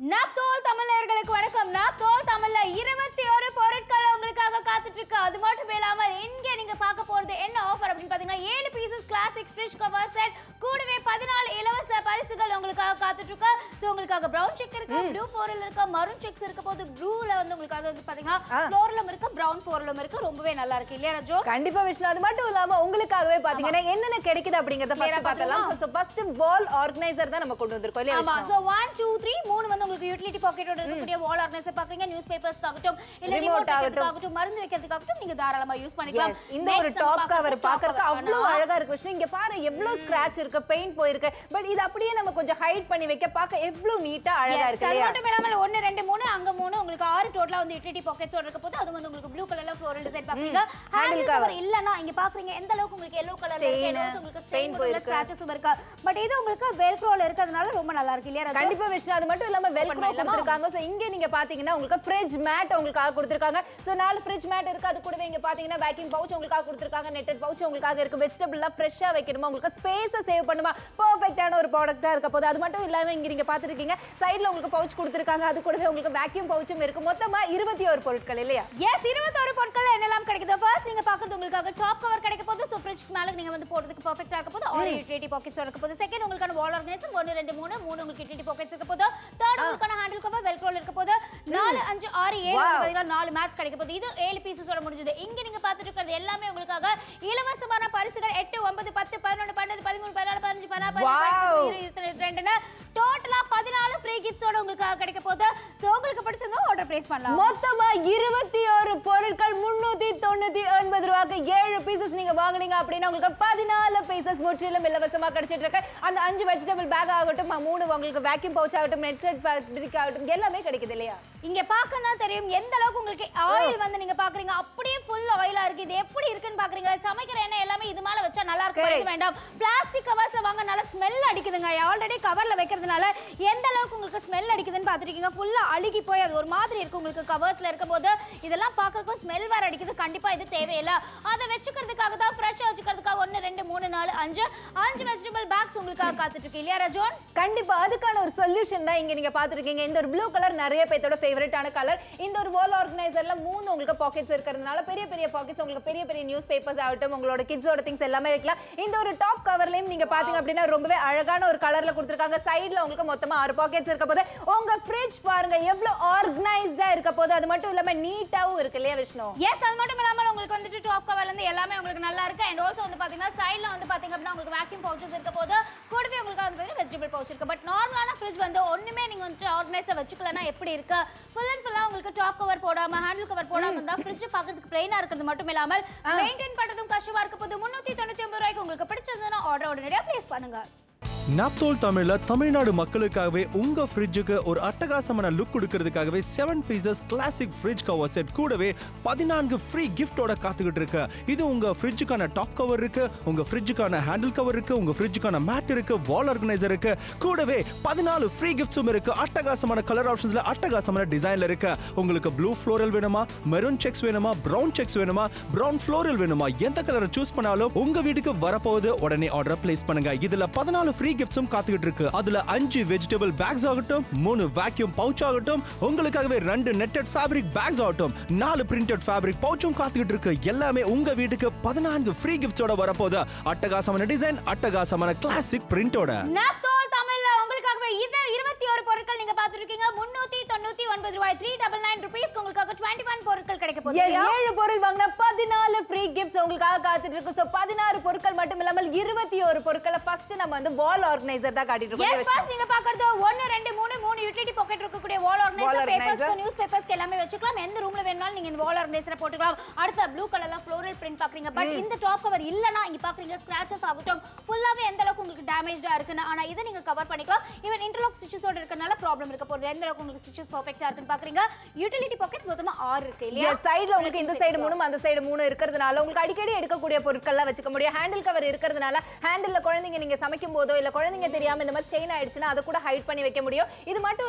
நாப்தோல் தமிழர்களுக்கு வணக்கம் நாப்தோல் தமிழ்ல இருபத்தி ஒரு பொருட்கள் உங்களுக்காக காத்துட்டு இருக்கு அது மட்டும் இல்லாம இங்க நீங்க பார்க்க போறது என்ன ஆஃபர் அப்படின்னு பாத்தீங்கன்னா ஏழு pieces classic fridge cover set கூடவே பதினாலு இலவச பரிசுகள் உங்களுக்காக காத்துட்டு இருக்கு ஸோ உங்களுக்காக பிரவுன் செக் இருக்கு ப்ளூ ஃபோரில் இருக்கு மரூன் செக்ஸ் இருக்க போது ப்ளூல வந்து உங்களுக்காக வந்து பாத்தீங்கன்னா ஃப்ளோரிலும் இருக்கு பிரவுன் ஃபோரிலும் இருக்கு ரொம்பவே நல்லா இருக்கு இல்லையா ரஜோ கண்டிப்பா விஷ்ணு அது மட்டும் இல்லாம உங்களுக்காகவே பாத்தீங்கன்னா என்னென்ன கிடைக்குது அப்படிங்கறத Clear ஆ ஃபர்ஸ்ட் பார்க்கலாம் சோ ஃபர்ஸ்ட் வால் ஆர்கனைசர் தான் நம்ம கொண்டு வந்திருக்கோம் இல்லையா ஆமா Vishnu? So one two three மூணு வந்து உங்களுக்கு யூட்டிலிட்டி பாக்கெட்டோட இருக்கக்கூடிய வால் ஆர்கனைசர் பாக்குறீங்க நியூஸ் பேப்பர்ஸ் ஆகட்டும் இல்ல Remote ரிமோட் ஆகட்டும். ஆகட்டும் மருந்து வைக்கிறதுக்காகட்டும் நீங்க தாராளமா யூஸ் பண்ணிக்கலாம் Yes, இந்த ஒரு Next நம்ம டாப் கவர் பார்க்கறது top பாக்குறதுக்கு cover. அவ்வளவு ஆனா, அழகா இருக்கு விஷ்ணு இங்க பாரு எவ்வளவு ஸ்கிராட்ச் இருக்கு பெயிண்ட் போயிருக்கு பட் இது அப்படியே நம்ம கொஞ்சம் ஹைட் பண்ணி வைக்க பார்க்க எவ்வளவு நீட்டா அழகா Yes, இருக்கு அது இல்லையா மட்டும் இல்லாமல் ஒன்னு ரெண்டு மூணு அங்க மூணு உங்களுக்கு ஆறு டோட்டலா வந்து யூட்டிலிட்டி பாக்கெட்ஸ் இருக்க போது அது வந்து உங்களுக்கு ப்ளூ கலர்ல ஃப்ளோரல் டிசைன் பாக்குறீங்க Handle ஹேண்டில் cover. கவர் இல்லனா இங்க பாக்குறீங்க எந்த அளவுக்கு உங்களுக்கு எல்லோ கலர்ல இருக்கு Stain, எல்லோ உங்களுக்கு paint ஸ்டெயின் போயிருக்கு. ஸ்கிராச்சஸும் இருக்கு பட் இது உங்களுக்கு வெல்க்ரோல இருக்கிறதுனால ரொம்ப நல்லா இருக்கு இல்லையா ரஜோ? கண்டிப்பா விஷ்ணு அது மட்டும் இல்லாம வெல்க்ரோ பண்ணலாமா? கொடுத்திருக்காங்க சோ இங்க நீங்க பாத்தீங்கன்னா உங்களுக்கு ஃப்ரிட்ஜ் மேட் உங்களுக்காக கொடுத்திருக்காங்க சோ நாலு ஃப்ரிட்ஜ் மேட் இருக்கு அது கூடவே இங்க பாத்தீங்கன்னா வேக்கிங் பவுச் உங்களுக்காக கொடுத்திருக்காங்க நெட்டட் பவுச் உங்களுக்காக இருக்கு வெஜிடபிள்லாம் ஃப்ரெஷ்ஷா வைக்கணுமா உங்களுக்கு ஸ்பேஸ சேவ் பண்ணுமா பெர்ஃபெக்ட்டான ஒரு ப்ராடக்ட்டா இருக்க போது அது மட்டும் இல்லாம இங்க நீங்க பாத்துருக்கீங்க சைடுல உங்களுக்கு பவுச் கொடுத்திருக்காங்க அது கூடவே உங்களுக்கு வேக்யூம் பவுச்சும் இருக்கு மொத்தமா இருபத்தி ஒரு பொருட்கள் இல்லையா எஸ் இருபத்தொரு பொருட்கள் என்னெல்லாம் கிடைக்குது ஃபர்ஸ்ட் நீங்க பாக்குறது உங்களுக்காக டாப் கவர் கிடைக்க போது ஸோ ஃப்ரிட்ஜ் மேல நீங்க வந்து போடுறதுக்கு பர்ஃபெக்டா இருக்க போது ஆறு யூட்டிலிட்டி பாக்கெட்ஸ் இருக்க போது செகண்ட் உங்களுக்கான வால் ஆர்கனைசர் ஒன்று ரெண்டு மூணு மூணு உங்களுக்கு யூட்டிலிட்டி பாக்கெட்ஸ் இருக்க போது தேர்ட் உங்களுக்கான ஹேண்டில் கவர் வெல்க்ரோல் இருக்க போது நாலு அஞ்சு ஆறு ஏழு Wow. பாத்தீங்கன்னா நாலு மேட்ச் கிடைக்க போது இது ஏழு பீசஸோட முடிஞ்சது இங்க நீங்க பார்த்துட்டு இருக்கிறது எல்லாமே உங்களுக்காக இலவசமான பரிசுகள் எட்டு ஒன்பது பத்து பதினொன்று பன்னெண்டு பதிமூணு பதினாலு பதினஞ்சு பதினாறு Wow. பதினாறு இருபத்தி ரெண்டுன்னு டோட்டலா பதினாலு ஃப்ரீ கிஃப்ட்ஸோட உங்களுக்காக கிடைக்க போது ஸோ உங்களுக்கு பிடிச்சிருந்தா ஆர்டர் பிளேஸ் பண்ணலாம் மொத்தமா இருபத்தி ஒரு பொருட்கள் முன்னூத்தி தொண்ணூத்தி ஒன்பது ரூபாய்க்கு ஏழு பீசஸ் நீங்க வாங்குனீங்க அப்படின்னா உங்களுக்கு பதினாலு பீசஸ் முற்றிலும் இலவசமா கிடைச்சிட்டு இருக்கு அந்த அஞ்சு வெஜிடபிள் பேக் ஆகட்டும் மூணு உங்களுக்கு வேக்யூம் பவுச் ஆகட்டும் நெட்வெட் ஃபேப்ரிக் ஆகட்டும் எல்லாமே கிடைக்குது இல்லையா இங்க பார்க்கணும் தெரியும் எந்த அளவுக்கு உங்களுக்கு ஆயில் வந்து நீங்க பாக்குறீங்க அப்படியே ஃபுல் ஆயிலா இருக்கு இது எப்படி இருக்குன்னு பாக்குறீங்க சமைக்கிற எண்ணெய் எல்லாமே இது மேல வச்சா நல்லா இருக்கும் Correct. இது வேண்டாம் பிளாஸ்டிக் கவர்ஸ்ல வாங்க நல்லா ஸ்மெல் அடிக்குதுங்க ஆல்ரெடி கவர்ல வைக்கிறதுனால எந்த அளவுக்கு உங்களுக்கு ஸ்மெல் அடிக்குதுன்னு பாத்துருக்கீங்க ஃபுல்லா அழுகி போய் அது ஒரு மாதிரி இருக்கு உங்களுக்கு கவர்ஸ்ல இருக்கும் போது இதெல்லாம் பாக்குறதுக்கும் ஸ்மெல் வேற அடிக்குது கண்டிப்பா இது தேவையில்லை அதை வச்சுக்கிறதுக்காக தான் ஃப்ரெஷ்ஷா வச்சுக்கிறதுக்காக ஒன்னு ரெண்டு மூணு நாலு அஞ்சு அஞ்சு வெஜிடபிள் பேக்ஸ் உங்களுக்காக காத்துட்டு இருக்கு இல்லையா ரஜோன் கண்டிப்பா அதுக்கான ஒரு சொல்யூஷன் தான் இங்க நீங்க பாத்துருக்கீங்க இந்த ஒரு ப்ளூ கலர் நிறைய பேத்தோட ஃபேவரட்டான கலர் இந்த ஒரு வால் ஆர்கனைசர்ல மூணு உங்களுக்கு பாக்கெட்ஸ் இருக்கிறதுனால பெரிய பெரிய பாக்கெட்ஸ் உங்களுக்கு பெரிய பெரிய நியூஸ் பேப்பர்ஸ் ஆகட்டும் உங்களோட கிட்ஸோட திங்ஸ் எல்லாமே வைக்கலாம் இந்த ஒரு டாப் கவர்லயும் நீங்க பாத்தீங்க அப்படின்னா ரொம்பவே அழகான ஒரு கலர்ல கொடுத்திருக்காங்க சைடுல உங்களுக்கு மொத்தமா ஆறு பாக்கெட்ஸ் இருக்க போது உங்க ஃப்ரிட்ஜ் பாருங்க எவ்வளவு ஆர்கனைஸ்டா இருக்க போது அது மட்டும் இல்லாம நீட்டாவும் இருக்கு இல்லையா விஷ்ணு எஸ் அது மட்டும் இல்லாமல் உங்களுக்கு வந்துட்டு டாப் கவர்ல இருந்து எல்லாமே உங்களுக்கு நல்லா இருக்கு அண்ட் ஆல்சோ வந்து பாத்தீங்கன்னா சைடுல வந்து பாத்தீங்க அப்படின்னா உங்களுக்கு வேக்யூம் பவுச்சஸ் இருக்க போது கூடவே உங்களுக்கு வந்து பாத்தீங்கன்னா வெஜிடபிள் பவுச் இருக்கு பட் நார்மலான ஃப்ரிட்ஜ் வந்து ஒண்ணுமே நீங்க வந்து ஆர்கனைஸா வச்சுக்கலனா எப்படி இருக்கு ஃபுல் அண்ட் ஃபுல்லா உங்களுக்கு டாப் கவர் போடாம ஹேண்டில் கவர் போடாம இருந்தா ஃப்ரிட்ஜ் பார்க்கிறதுக்கு பிளைனா இருக்கிறது மட்டும் இல்லாமல் மெயின்டைன் பண்றதும் கஷ்டமா இருக்க போது முன்னூத்தி தொண்ணூத்தி ஒன்பது ரூபாய்க்கு உங்களுக்கு பிடிச்சதுன்னா ஆர்டர் உடனடியாக பிளேஸ் பண்ணுங்க நாப்தோல் தமிழ்ல தமிழ்நாடு மக்களுக்காகவே உங்க ஃப்ரிட்ஜுக்கு ஒரு அட்டகாசமான லுக் கொடுக்கறதுக்காகவே seven pieces classic fridge cover set கூடவே பதினான்கு ஃப்ரீ கிஃப்டோட காத்துக்கிட்டு இருக்கு இது உங்க ஃப்ரிட்ஜுக்கான டாப் கவர் இருக்கு உங்க ஃப்ரிட்ஜுக்கான ஹேண்டில் கவர் இருக்கு உங்க ஃப்ரிட்ஜுக்கான மேட் இருக்கு வால் ஆர்கனைசர் இருக்கு கூடவே பதினாலு ஃப்ரீ கிஃப்ட்ஸும் இருக்கு அட்டகாசமான கலர் ஆப்ஷன்ஸ்ல அட்டகாசமான டிசைன்ல இருக்கு உங்களுக்கு ப்ளூ ஃப்ளோரல் வேணுமா மெரூன் செக்ஸ் வேணுமா பிரவுன் செக்ஸ் வேணுமா பிரவுன் ஃப்ளோரல் வேணுமா எந்த கலரை சூஸ் பண்ணாலும் உங்க வீட்டுக்கு வரப்போகுது உடனே ஆர்டர் பிளேஸ் பண்ணுங்க இதுல பதினாலு ஃப்ரீ கிஃப்ட்ஸும் காத்துக்கிட்டு இருக்கு அதுல அஞ்சு வெஜிடபிள் பேக்ஸ் ஆகட்டும் மூணு வேக்யூம் பவுச் ஆகட்டும் உங்களுக்காகவே ரெண்டு நெட்டட் ஃபேப்ரிக் பேக்ஸ் ஆகட்டும் நாலு பிரிண்டட் ஃபேப்ரிக் பவுச்சும் காத்துக்கிட்டு இருக்கு எல்லாமே உங்க வீட்டுக்கு பதினான்கு ஃப்ரீ கிஃப்ட்ஸோட வரப்போகுது அட்டகாசமான டிசைன் அட்டகாசமான கிளாசிக் பிரிண்டோட நாப்தோல் தமிழ்ல உங்களுக்காகவே இது இருபத்தி ஒரு பொருட்கள் நீங்க பார்த்துட்டு இருக்கீங்க முன்னூத்தி தொண்ணூத்தி ஒன்பது ரூபாய் த்ரீ டபுள் நைன் ருபீஸ்க்கு உங்களுக்காக டுவெண்ட்டி ஒன் பொருட்கள் கிடைக்க போகுது Yes, இல்லையா? ஏழு பொருள் வாங்கினா பதினாலு ஃப்ரீ கிஃப்ட்ஸ் உங்களுக்காக காத்துட்டு இருக்கு சோ பதினாறு பொருட்கள் மட்டும் இல்லாமல் இருபத்தி ஒரு பொருட்களை ஃபர்ஸ்ட் நம்ம வந்து வால் ஆர்கனைசர் தான் காட்டிட்டு எஸ் இருக்கோம் பாஸ் நீங்க பாக்குறது ஒன்னு ரெண்டு மூணு மூணு யூட்டிலிட்டி பாக்கெட் இருக்கக்கூடிய wall Wall organiser organizer. Papers news பேப்பர்ஸ்க்கு எல்லாமே வச்சுக்கலாம் எந்த ரூம்ல வேணாலும் நீங்க இந்த வால் ஆர்கனைசரை போட்டுக்கலாம் அடுத்த ப்ளூ கலர்ல ஃப்ளோரல் பிரிண்ட் பாக்குறீங்க பட் இந்த டாப் கவர் இல்லனா இங்க பாக்குறீங்க ஸ்கிராச்சஸ் ஆகட்டும் ஃபுல்லாவே எந்த அளவுக்கு உங்களுக்கு டேமேஜ்டா இருக்குன்னு ஆனா இதை நீங்க கவர் பண்ணிக்கலாம் ஈவன் இன்டர்லாக் ஸ்டிச்சஸோட இருக்கறனால ப்ராப்ளம் இருக்க போகுது எந்த அளவுக்கு உங்களுக்கு ஸ்டிச்சஸ் பெர்ஃபெக்ட்டா இருக்குன்னு பாக்குறீங்க யூட்டிலிட்டி பாக்கெட் மொத்தமா ஆறு இருக்கு இல்லையா Yes, சைடுல உங்களுக்கு இந்த சைடு மூணு அந்த சைடு மூணு இருக்கிறதுனால உங்களுக்கு அடிக்கடி எடுக்கக்கூடிய பொருட்கள்லாம் வச்சுக்க முடியும் ஹேண்டில் கவர் இருக்கிறதுனால ஹேண்டில்ல குழந்தைங்க நீங்க சமைக்கும் போதோ இல்ல குழந்தைங்க தெரியாம இந்த மாதிரி செயின் ஆயிடுச்சுன்னா அதை கூட ஹைட் பண்ணி வைக்க முடியும் இது மட்டும்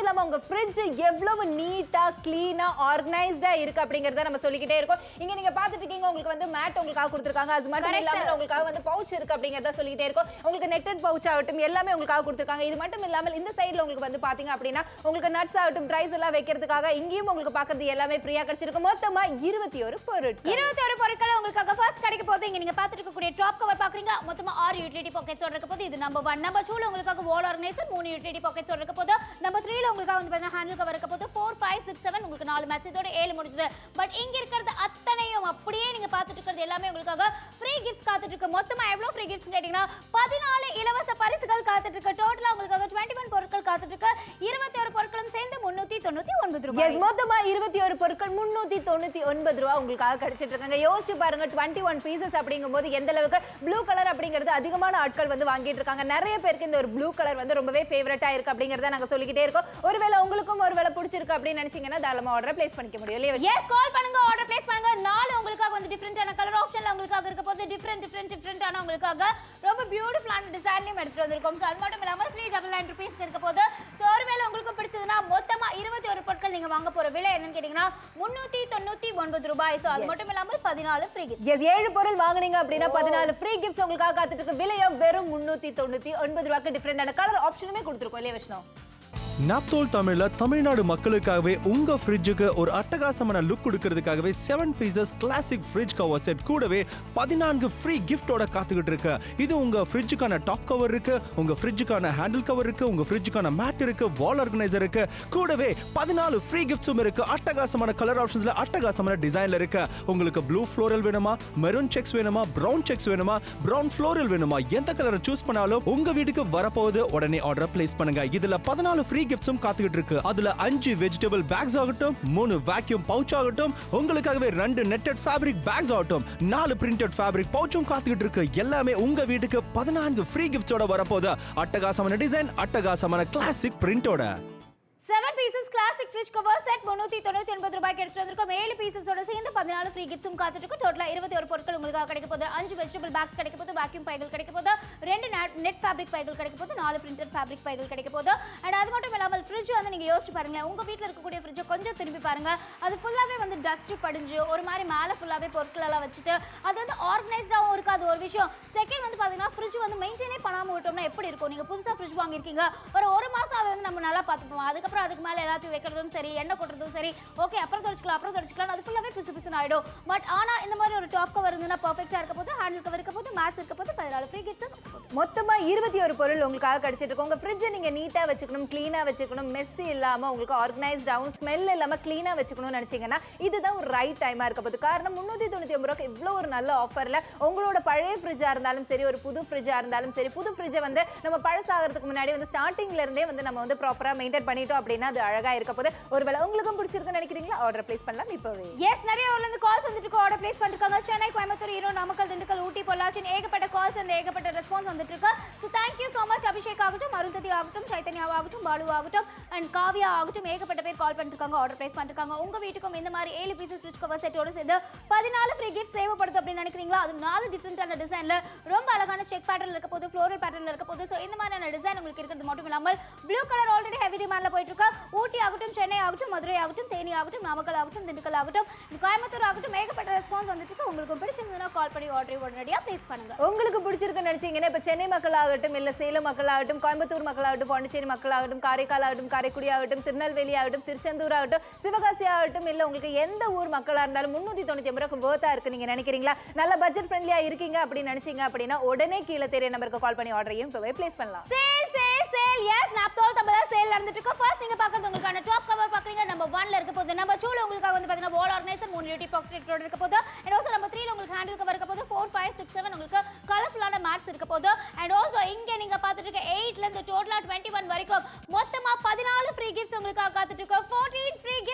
இல்லாம உங்க ஃப்ரிட்ஜ் எவ்வளவு நீட்டா கிளீனா ஆர்கனைஸ்டா இருக்கு அப்படிங்கறத நம்ம சொல்லிக்கிட்டே இருக்கோம் இங்க நீங்க பாத்துட்டு இருக்கீங்க உங்களுக்கு வந்து மேட் உங்களுக்காக கொடுத்துருக்காங்க அது மட்டும் Correct. இல்லாம உங்களுக்காக வந்து பவுச் இருக்கு அப்படிங்கறத சொல்லிக்கிட்டே இருக்கோம் உங்களுக்கு நெட்டட் பவுச் ஆகட்டும் எல்லாமே உங்களுக்காக கொடுத்துருக்காங்க இது மட்டும் இல்லாமல் இந்த சைடுல உங்களுக்கு வந்து பாத்தீங்க அப்படின்னா உங்களுக்கு நட்ஸ் ஆகட்டும் ட்ரைஸ் எல்லாம் வைக்கிறதுக்காக இங்கேயும் உங்களுக்கு பாக்குறது எல்லாமே ஃப்ரீயா கிடைச்சிருக்கு மொத்தமா இருபத்தி ஒரு பொருட்கள் இருபத்தி ஒரு பொருட்கள் உங்களுக்காக ஃபர்ஸ்ட் கிடைக்க போகுது இங்க நீங்க பார்த்துட்டு இருக்கக்கூடிய டாப் கவர் பாக்குறீங்க மொத்தமா ஆறு யூட்டிலிட்டி பாக்கெட்ஸ் இருக்க போது இது நம்பர் ஒன் நம்பர் டூல உங்களுக்காக வால் ஆர்கனைசர் மூணு யூட்டிலிட்டி பாக்கெட்ஸ் இருக்க போது நம்பர் த்ரீல உங்களுக்காக வந்து பார்த்தீங்கன்னா ஹேண்டில் கவர் இருக்க போது ஃபோர் ஃபைவ் சிக்ஸ் செவன் உங்களுக்கு நாலு மேட்ச் இதோட ஏழு முடிஞ்சது பட் இங்க இருக்கிறது அத்தனையும் அப்படியே நீங்க பார்த்துட்டு இருக்கிறது எல்லாமே உங்களுக்காக ஃப்ரீ கிஃப்ட்ஸ் காத்துட்டு இருக்கு மொத்தமா எவ்வளவு ஃப்ரீ கிஃப்ட்ஸ் கேட்டீங்கன்னா பதினாலு இலவச பரிசுகள் காத்துட்டு இருக்கு டோட்டலா உங்களுக்காக டுவெண்ட்டி ஒன் பொருட்கள் காத்துட்டு இருக்கு இருபத்தி ஒரு பொருட்களும் சேர்ந்து முன்னூத்தி தொண்ணூத்தி ஒன்பது ரூபாய் எஸ் மொத்தமா இருபத்தி ஒரு பொருட்கள் முன்னூத்தி தொண்ணூத்தி ஒன்பது ரூபா உங்களுக்காக கிடைச்சிட்டு இருக்காங்க யோசிச்சு பாருங்க டுவெண்ட்டி ஒன் பீசஸ் அப்படிங்கும்போது எந்த அளவுக்கு ப்ளூ கலர் அப்படிங்கிறது அதிகமான ஆட்கள் வந்து வாங்கிட்டு இருக்காங்க நிறைய பேருக்கு இந்த ஒரு ப்ளூ கலர் வந்து ரொம்பவே ஃபேவரட்டா இருக்கு அப்படிங்கறத நாங்க சொல்லிக்கிட்டே இருக்கோம் ஒருவேளை உங்களுக்கும் ஒருவேளை பிடிச்சிருக்கு அப்படின்னு நினைச்சீங்கன்னா தாராளமா ஆர்டர் பிளேஸ் பண்ணிக்க முடியும் இல்லையா எஸ் கால் பண்ணுங்க ஆர்டர் பிளேஸ் பண்ணுங்க நாலு உங்களுக்காக வந்து டிஃபரெண்டான கலர் ஆப்ஷன்ல உங்களுக்காக இருக்க போது டிஃபரெண்ட் டிஃபரெண்ட் டிஃபரெண்டான உங்களுக்காக ரொம்ப பியூட்டிஃபுல்லான டிசைன்லயும் எடுத்துட்டு வந்திருக்கோம் ஸோ அது மட்டும் இல்லாமல் த்ரீ டபுள் நைன் ருபீஸ்க்கு இருக்க போது ஸோ ஒருவேளை உங்களுக்கு பிடிச்சதுன்னா மொத்தமா இருபத்தி ஒரு பொருட்கள் நீங்க வாங்க போற விலை என்னன்னு கேட்டீங்கன்னா முன்னூத்தி தொண்ணூத்தி ஒன்பது ரூபாய் ஸோ அது மட்டும் இல்லாமல் பதினாலு ஃப்ரீ கிஃப்ட் எஸ் ஏழு பொருள் வாங்குனீங்க அப்படின்னா பதினாலு ஃப்ரீ கிஃப்ட்ஸ் உங்களுக்காக காத்துட்டு இருக்கு விலையோ வெறும் முன்னூத்தி தொண்ணூத்தி ஒன்பது ரூபாய்க்கு டிஃபரெண்டான கலர் ஆப்ஷனுமே கொடுத்துருக்கோம் இல்லையா விஷ்ணு நாப்தோல் தமிழ்ல தமிழ்நாடு மக்களுக்காகவே உங்க ஃப்ரிட்ஜுக்கு ஒரு அட்டகாசமான லுக் கொடுக்கறதுக்காகவே seven pieces classic fridge cover set கூடவே பதினான்கு ஃப்ரீ கிஃப்டோட காத்துக்கிட்டு இருக்கு இது உங்க ஃப்ரிட்ஜுக்கான டாப் கவர் இருக்கு உங்க ஃப்ரிட்ஜுக்கான ஹேண்டில் கவர் இருக்கு உங்க ஃப்ரிட்ஜுக்கான மேட் இருக்கு வால் ஆர்கனைசர் இருக்கு கூடவே பதினாலு ஃப்ரீ கிஃப்ட்ஸும் இருக்கு அட்டகாசமான கலர் ஆப்ஷன்ஸ்ல அட்டகாசமான டிசைன்ல இருக்கு உங்களுக்கு ப்ளூ ஃப்ளோரல் வேணுமா மெரூன் செக்ஸ் வேணுமா பிரவுன் செக்ஸ் வேணுமா பிரவுன் ஃப்ளோரல் வேணுமா எந்த கலரை சூஸ் பண்ணாலும் உங்க வீட்டுக்கு வரப்போகுது உடனே ஆர்டர் பிளேஸ் பண்ணுங்க இதுல பதினாலு ஃப்ரீ கிஃப்ட்ஸும் காத்துக்கிட்டு இருக்கு அதுல அஞ்சு வெஜிடபிள் பேக்ஸ் ஆகட்டும் மூணு வேக்யூம் பவுச் ஆகட்டும் உங்களுக்காகவே ரெண்டு நெட்டட் ஃபேப்ரிக் பேக்ஸ் ஆகட்டும் நாலு பிரிண்டட் ஃபேப்ரிக் பவுச்சும் காத்துக்கிட்டு இருக்கு எல்லாமே உங்க வீட்டுக்கு பதினான்கு ஃப்ரீ கிஃப்ட்ஸோட வரப்போகுது அட்டகாசமான டிசைன் அட்டகாசமான கிளாசிக் பிரிண்டோட seven pieces classic fridge cover set முன்னூத்தி தொண்ணூத்தி ஒன்பது ரூபாய்க்கு எடுத்துட்டு வந்திருக்கோம் ஏழு பீசஸோட சேர்ந்து பதினாலு ஃப்ரீ கிஃப்ட்ஸும் காத்துட்டு இருக்கு டோட்டலா இருபத்தி ஒரு பொருட்கள் உங்களுக்காக கிடைக்க போகுது அஞ்சு வெஜிடபிள் பேக்ஸ் கிடைக்க போகுது வேக்யூம் பைகள் கிடைக்க போகுது ரெண்டு நெட் ஃபேப்ரிக் பைகள் கிடைக்க போகுது நாலு பிரிண்டட் ஃபேப்ரிக் பைகள் கிடைக்க போகுது அண்ட் அது மட்டும் இல்லாமல் ஃப்ரிட்ஜ் வந்து நீங்க யோசிச்சு பாருங்க உங்க வீட்ல இருக்கக்கூடிய ஃப்ரிட்ஜை கொஞ்சம் திரும்பி பாருங்க அது ஃபுல்லாவே வந்து டஸ்ட் படிஞ்சு ஒரு மாதிரி மேலே ஃபுல்லாவே பொருட்கள் எல்லாம் வச்சுட்டு அது வந்து ஆர்கனைஸ்டாகவும் இருக்காது ஒரு விஷயம் செகண்ட் வந்து பாத்தீங்கன்னா ஃப்ரிட்ஜ் வந்து மெயின்டைனே பண்ணாம விட்டோம்னா எப்படி இருக்கும் நீங்க புதுசா ஃப்ரிட்ஜ் வாங்கியிருக்கீங்க ஒரு ஒரு மாசம் அதை வந்து நம்ம நல்லா பார்த்துப்போம் அதுக்கப்புறம் அதுக்கு மேல எல்லாத்தையும் வைக்கிறதும் சரி எண்ணெய் கொட்டுறதும் சரி ஓகே அப்புறம் தொடச்சிக்கலாம் அப்புறம் தொடச்சிக்கலாம் அது ஃபுல்லாவே பிசு பிசுன்னு ஆயிடும் பட் ஆனா இந்த மாதிரி ஒரு டாப் கவர் இருந்ததுன்னா பர்ஃபெக்டா இருக்க போது ஹேண்டில் கவர் இருக்க போது மேட்ச் இருக்க போது பதினாலு ஃப்ரீ கிஃப்ட்ஸ் மொத்தமா இருபத்தி ஒரு பொருள் உங்களுக்காக கிடைச்சிட்டு இருக்கு உங்க ஃப்ரிட்ஜை நீங்க நீட்டா வச்சுக்கணும் க்ளீனா வச்சுக்கணும் மெஸ்ஸி இல்லாம உங்களுக்கு ஆர்கனைஸ்டாகவும் ஸ்மெல் இல்லாம க்ளீனா வச்சுக்கணும்னு நினைச்சீங்கன்னா இதுதான் ஒரு ரைட் டைமா இருக்க போகுது காரணம் முன்னூத்தி தொண்ணூத்தி ஒன்பது ரூபாய்க்கு இவ்வளோ ஒரு நல்ல ஆஃபர்ல உங்களோட பழைய ஃப்ரிட்ஜா இருந்தாலும் சரி ஒரு புது ஃப்ரிட்ஜா இருந்தாலும் சரி புது ஃப்ரிட்ஜை வந்து நம்ம பழசாகிறதுக்கு முன்னாடி வந்து ஸ்டார்டிங்ல இருந்தே வந்து நம்ம வந்து ப்ராப்பரா மெயின்டைன் பண்ணிட்டோம் அப்படின்னா அது அழகா இருக்க போது ஒருவேளை உங்களுக்கும் பிடிச்சிருக்குன்னு நினைக்கிறீங்களா ஆர்டர் பிளேஸ் பண்ணலாம் இப்பவே எஸ் நிறைய ஊர்ல இருந்து கால்ஸ் வந்துட்டு இருக்கு ஆர்டர் பிளேஸ் பண்ணிருக்காங்க சென்னை கோயம்புத்தூர் ஈரோடு நாமக்கல் திண்டுக்கல் ஊட்டி பொள்ளாச்சின் ஏகப்பட்ட கால்ஸ் அண்ட் ஏகப்பட்ட ரெஸ்பான்ஸ் வந்துட்டு இருக்கு so thank you so much Abhishek ஆகட்டும் அருந்ததி ஆகட்டும் சைத்தன்யா ஆகட்டும் பாலு ஆகட்டும் அண்ட் காவ்யா ஆகட்டும் ஏகப்பட்ட பேர் கால் பண்ணிருக்காங்க ஆர்டர் பிளேஸ் பண்ணிருக்காங்க உங்க வீட்டுக்கும் இந்த மாதிரி ஏழு பீசஸ் ஃப்ரிட்ஜ் கவர் செட்டோட சேர்ந்து பதினாலு ஃப்ரீ கிஃப்ட் தேவைப்படுது அப்படின்னு நினைக்கிறீங்களா அது நாலு டிஃப்ரெண்டான டிசைன்ல ரொம்ப அழகான செக் பேட்டர்ல இருக்க போது ஃப்ளோரல் பேட்டர்ல இருக்க போது ஸோ இந்த மாதிரியான டிசைன் உங்களுக்கு இருக்கிறது மட்டும் இல்லாமல் ப்ளூ கலர் ஆல்ரெடி ஹெவி டிமாண்ட்ல போயிட்டு இருக்கு ஊட்டி ஆகட்டும் சென்னை ஆகட்டும் மதுரை ஆகட்டும் தேனி ஆகட்டும் நாமக்கல் ஆகட்டும் திண்டுக்கல் ஆகட்டும் கோயம்புத்தூர் ஆகட்டும் ஏகப்பட்ட ரெஸ்பான்ஸ் வந்துட்டு இருக்கு உங்களுக்கு பிடிச்சிருந்ததுன்னா கால் பண்ணி ஆர்டர் உடனடியாக ப்ளேஸ் பண்ணுங்க உங்களுக்கு பிடிச்சிருக்குன்னு நினைச்சீங்கன்னா இப்போ சென்னை மக்களாகட்டும் இல்லை சேலம் மக்களாகட்டும் கோயம்புத்தூர் மக்களாகட்டும் பாண்டிச்சேரி மக்களாகட்டும் காரைக்கால் ஆகட்டும் காரைக்குடி ஆகட்டும் திருநெல்வேலி ஆகட்டும் திருச்செந்தூர் ஆகட்டும் சிவகாசி ஆகட்டும் இல்லை உங்களுக்கு எந்த ஊர் மக்களாக இருந்தாலும் முந்நூற்றி தொண்ணூற்றி ஐம்பது ரூபாய்க்கு வேர்த்தா இருக்கு நீங்கள் நினைக்கிறீங்களா நல்ல பட்ஜெட் ஃப்ரெண்ட்லியாக இருக்கீங்க அப்படின்னு நினைச்சீங்க அப்படின்னா உடனே கீழே தெரிய நம்பருக்கு கால் பண்ணி ஆர்டரையும் இப்போவே ப்ளேஸ் பண்ணலாம் sale sale sale yes Naaptol தமிழா சேல் நடந்துட்டு இருக்கு ஃபர்ஸ்ட் நீங்க பார்க்கறது உங்களுக்கான டாப் கவர் பார்க்குறீங்க நம்பர் ஒன்ல இருக்க போது நம்பர் டூல உங்களுக்காக வந்து பார்த்தீங்கன்னா வால் ஆர்கனைசர் மூணு யூட்டி பாக்கெட்டோட இருக்க போது அண்ட் ஆல்சோ நம்பர் த்ரீல உங்களுக்கு ஹேண்டில் கவர் இருக்க போது ஃபோர் ஃபைவ் சிக்ஸ் செவன் உங்களுக்கு கலர்ஃபுல்லான மேட்ஸ் இருக்க போது அண்ட் ஆல்சோ இங்க நீங்க பார்த்துட்டு இருக்க எயிட்ல இருந்து டோட்டலா டுவெண்ட்டி ஒன் வரைக்கும் மொத்தமா பதினாலு ஃப்ரீ கிஃப்ட்ஸ் உங்களுக்காக காத்துட்டு இருக்கு ஃபோர்டீன் ஃப்ரீ கிஃப்ட்ஸ்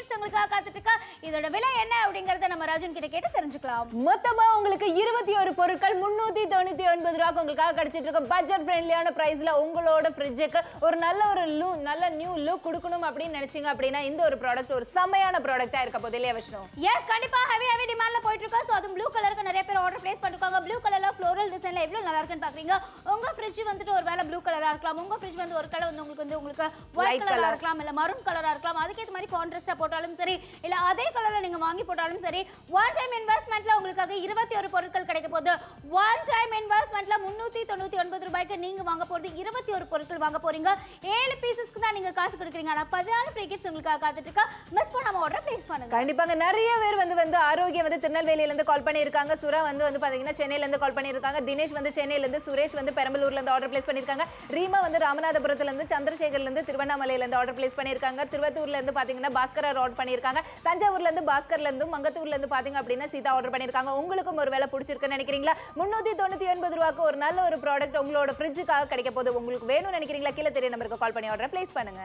கிஃப்ட்ஸ் உங்களுக்காக காத்துட்டு இருக்கா இதோட விலை என்ன அப்படிங்கறத நம்ம ராஜன் கிட்ட கேட்டு தெரிஞ்சுக்கலாம் மொத்தமா உங்களுக்கு இருபத்தி ஒரு பொருட்கள் முன்னூத்தி தொண்ணூத்தி ஒன்பது ரூபாய்க்கு உங்களுக்காக கிடைச்சிட்டு இருக்கு பட்ஜெட் ஃப்ரெண்ட்லியான பிரைஸ்ல உங்களோட ஃப்ரிட்ஜுக்கு ஒரு நல்ல ஒரு லூ நல்ல நியூ லுக் கொடுக்கணும் அப்படின்னு நினைச்சீங்க அப்படின்னா இந்த ஒரு ப்ராடக்ட் ஒரு செம்மையான ப்ராடக்ட்டா இருக்க போது இல்லையா விஷ்ணு எஸ் கண்டிப்பா ஹெவி ஹெவி டிமாண்ட்ல போயிட்டு இருக்கா சோ அதுவும் ப்ளூ கலருக்கு நிறைய பேர் ஆர்டர் பிளேஸ் பண்ணிருக்காங்க ப்ளூ கலர்ல ஃப்ளோரல் டிசைன்ல எவ்வளவு நல்லா இருக்குன்னு பாக்குறீங்க உங்க ஃப்ரிட்ஜ் வந்துட்டு ஒரு வேளை ப்ளூ கலரா இருக்கலாம் உங்க ஃப்ரிட்ஜ் வந்து ஒரு கலர் வந்து உங்களுக்கு வந்து உங்களுக்கு White ஒயிட் கலரா colour. இருக்கலாம் இல்ல மரூன் கலரா இருக்கலாம் அதுக்கேற்ற மாதிரி கான்ட்ராஸ்டா போட்டாலும் சரி இல்ல அதே கலர்ல நீங்க வாங்கி போட்டாலும் சரி ஒன் டைம் இன்வெஸ்ட்மெண்ட்ல உங்களுக்காக இருபத்தி ஒரு பொருட்கள் கிடைக்க போகுது ஒன் டைம் இன்வெஸ்ட்மெண்ட்ல முன்னூத்தி தொண்ணூத்தி ஒன்பது ரூபாய்க்கு நீங்க வாங்க போறது இருபத்தி ஒரு பொருட்கள் வாங்க போறீங்க ஏழு பீசஸ்க்கு தான் நீங்க காசு கொடுக்குறீங்க ஆனா பதினாலு ஃப்ரீ கிஃப்ட்ஸ் உங்களுக்காக காத்துட்டு இருக்கா மிஸ் பண்ணாம ஆர்டர் பிளேஸ் பண்ணுங்க கண்டிப்பாங்க நிறைய பேர் வந்து வந்து ஆரோக்கியம் வந்து திருநெல்வேலியில இருந்து கால் பண்ணியிருக்காங்க சுரா வந்து வந்து பாத்தீங்கன்னா சென்னையில இருந்து கால் பண்ணியிருக்காங்க தினேஷ் வந்து சென்னையில இருந்து சுரேஷ் வந்து பெரம்பலூர்ல இருந்து ஆர்டர் பிளேஸ் பண்ணியிருக்காங்க ரீமா வந்து ராமநாதபுரத்துல இருந்து சந்திரசேகர்ல இருந்து திருவண்ணாமலையில இருந்து ஆர்டர் பிளேஸ் பண்ணியிருக்காங்க திருவத்தூர்ல இருந்து பாத்தீங்கன்னா பாஸ்கர் ஆர்டர் பண்ணியிருக்காங்க தஞ்சாவூர்ல இருந்து பாஸ்கர்ல இருந்து மங்கத்தூர்ல இருந்து பாத்தீங்க அப்படின்னா சீதா ஆர்டர் பண்ணியிருக்காங்க உங்களுக்கும் ஒரு வேலை பிடிச்சிருக்குன்னு நினைக்கிறீங்களா முன்னூத்தி தொண்ணூத்தி ஒன்பது ரூபாய்க்கு ஒரு நல்ல ஒரு ப்ராடக்ட் உங்களோட ஃப்ரிட்ஜுக்காக கிடைக்க போகுது உங்களுக்கு வேணும்னு நினைக்கிறீங்களா கீழே தெரிய நம்பருக்கு கால் பண்ணி ஆர்டர் பிளேஸ் பண்ணுங்க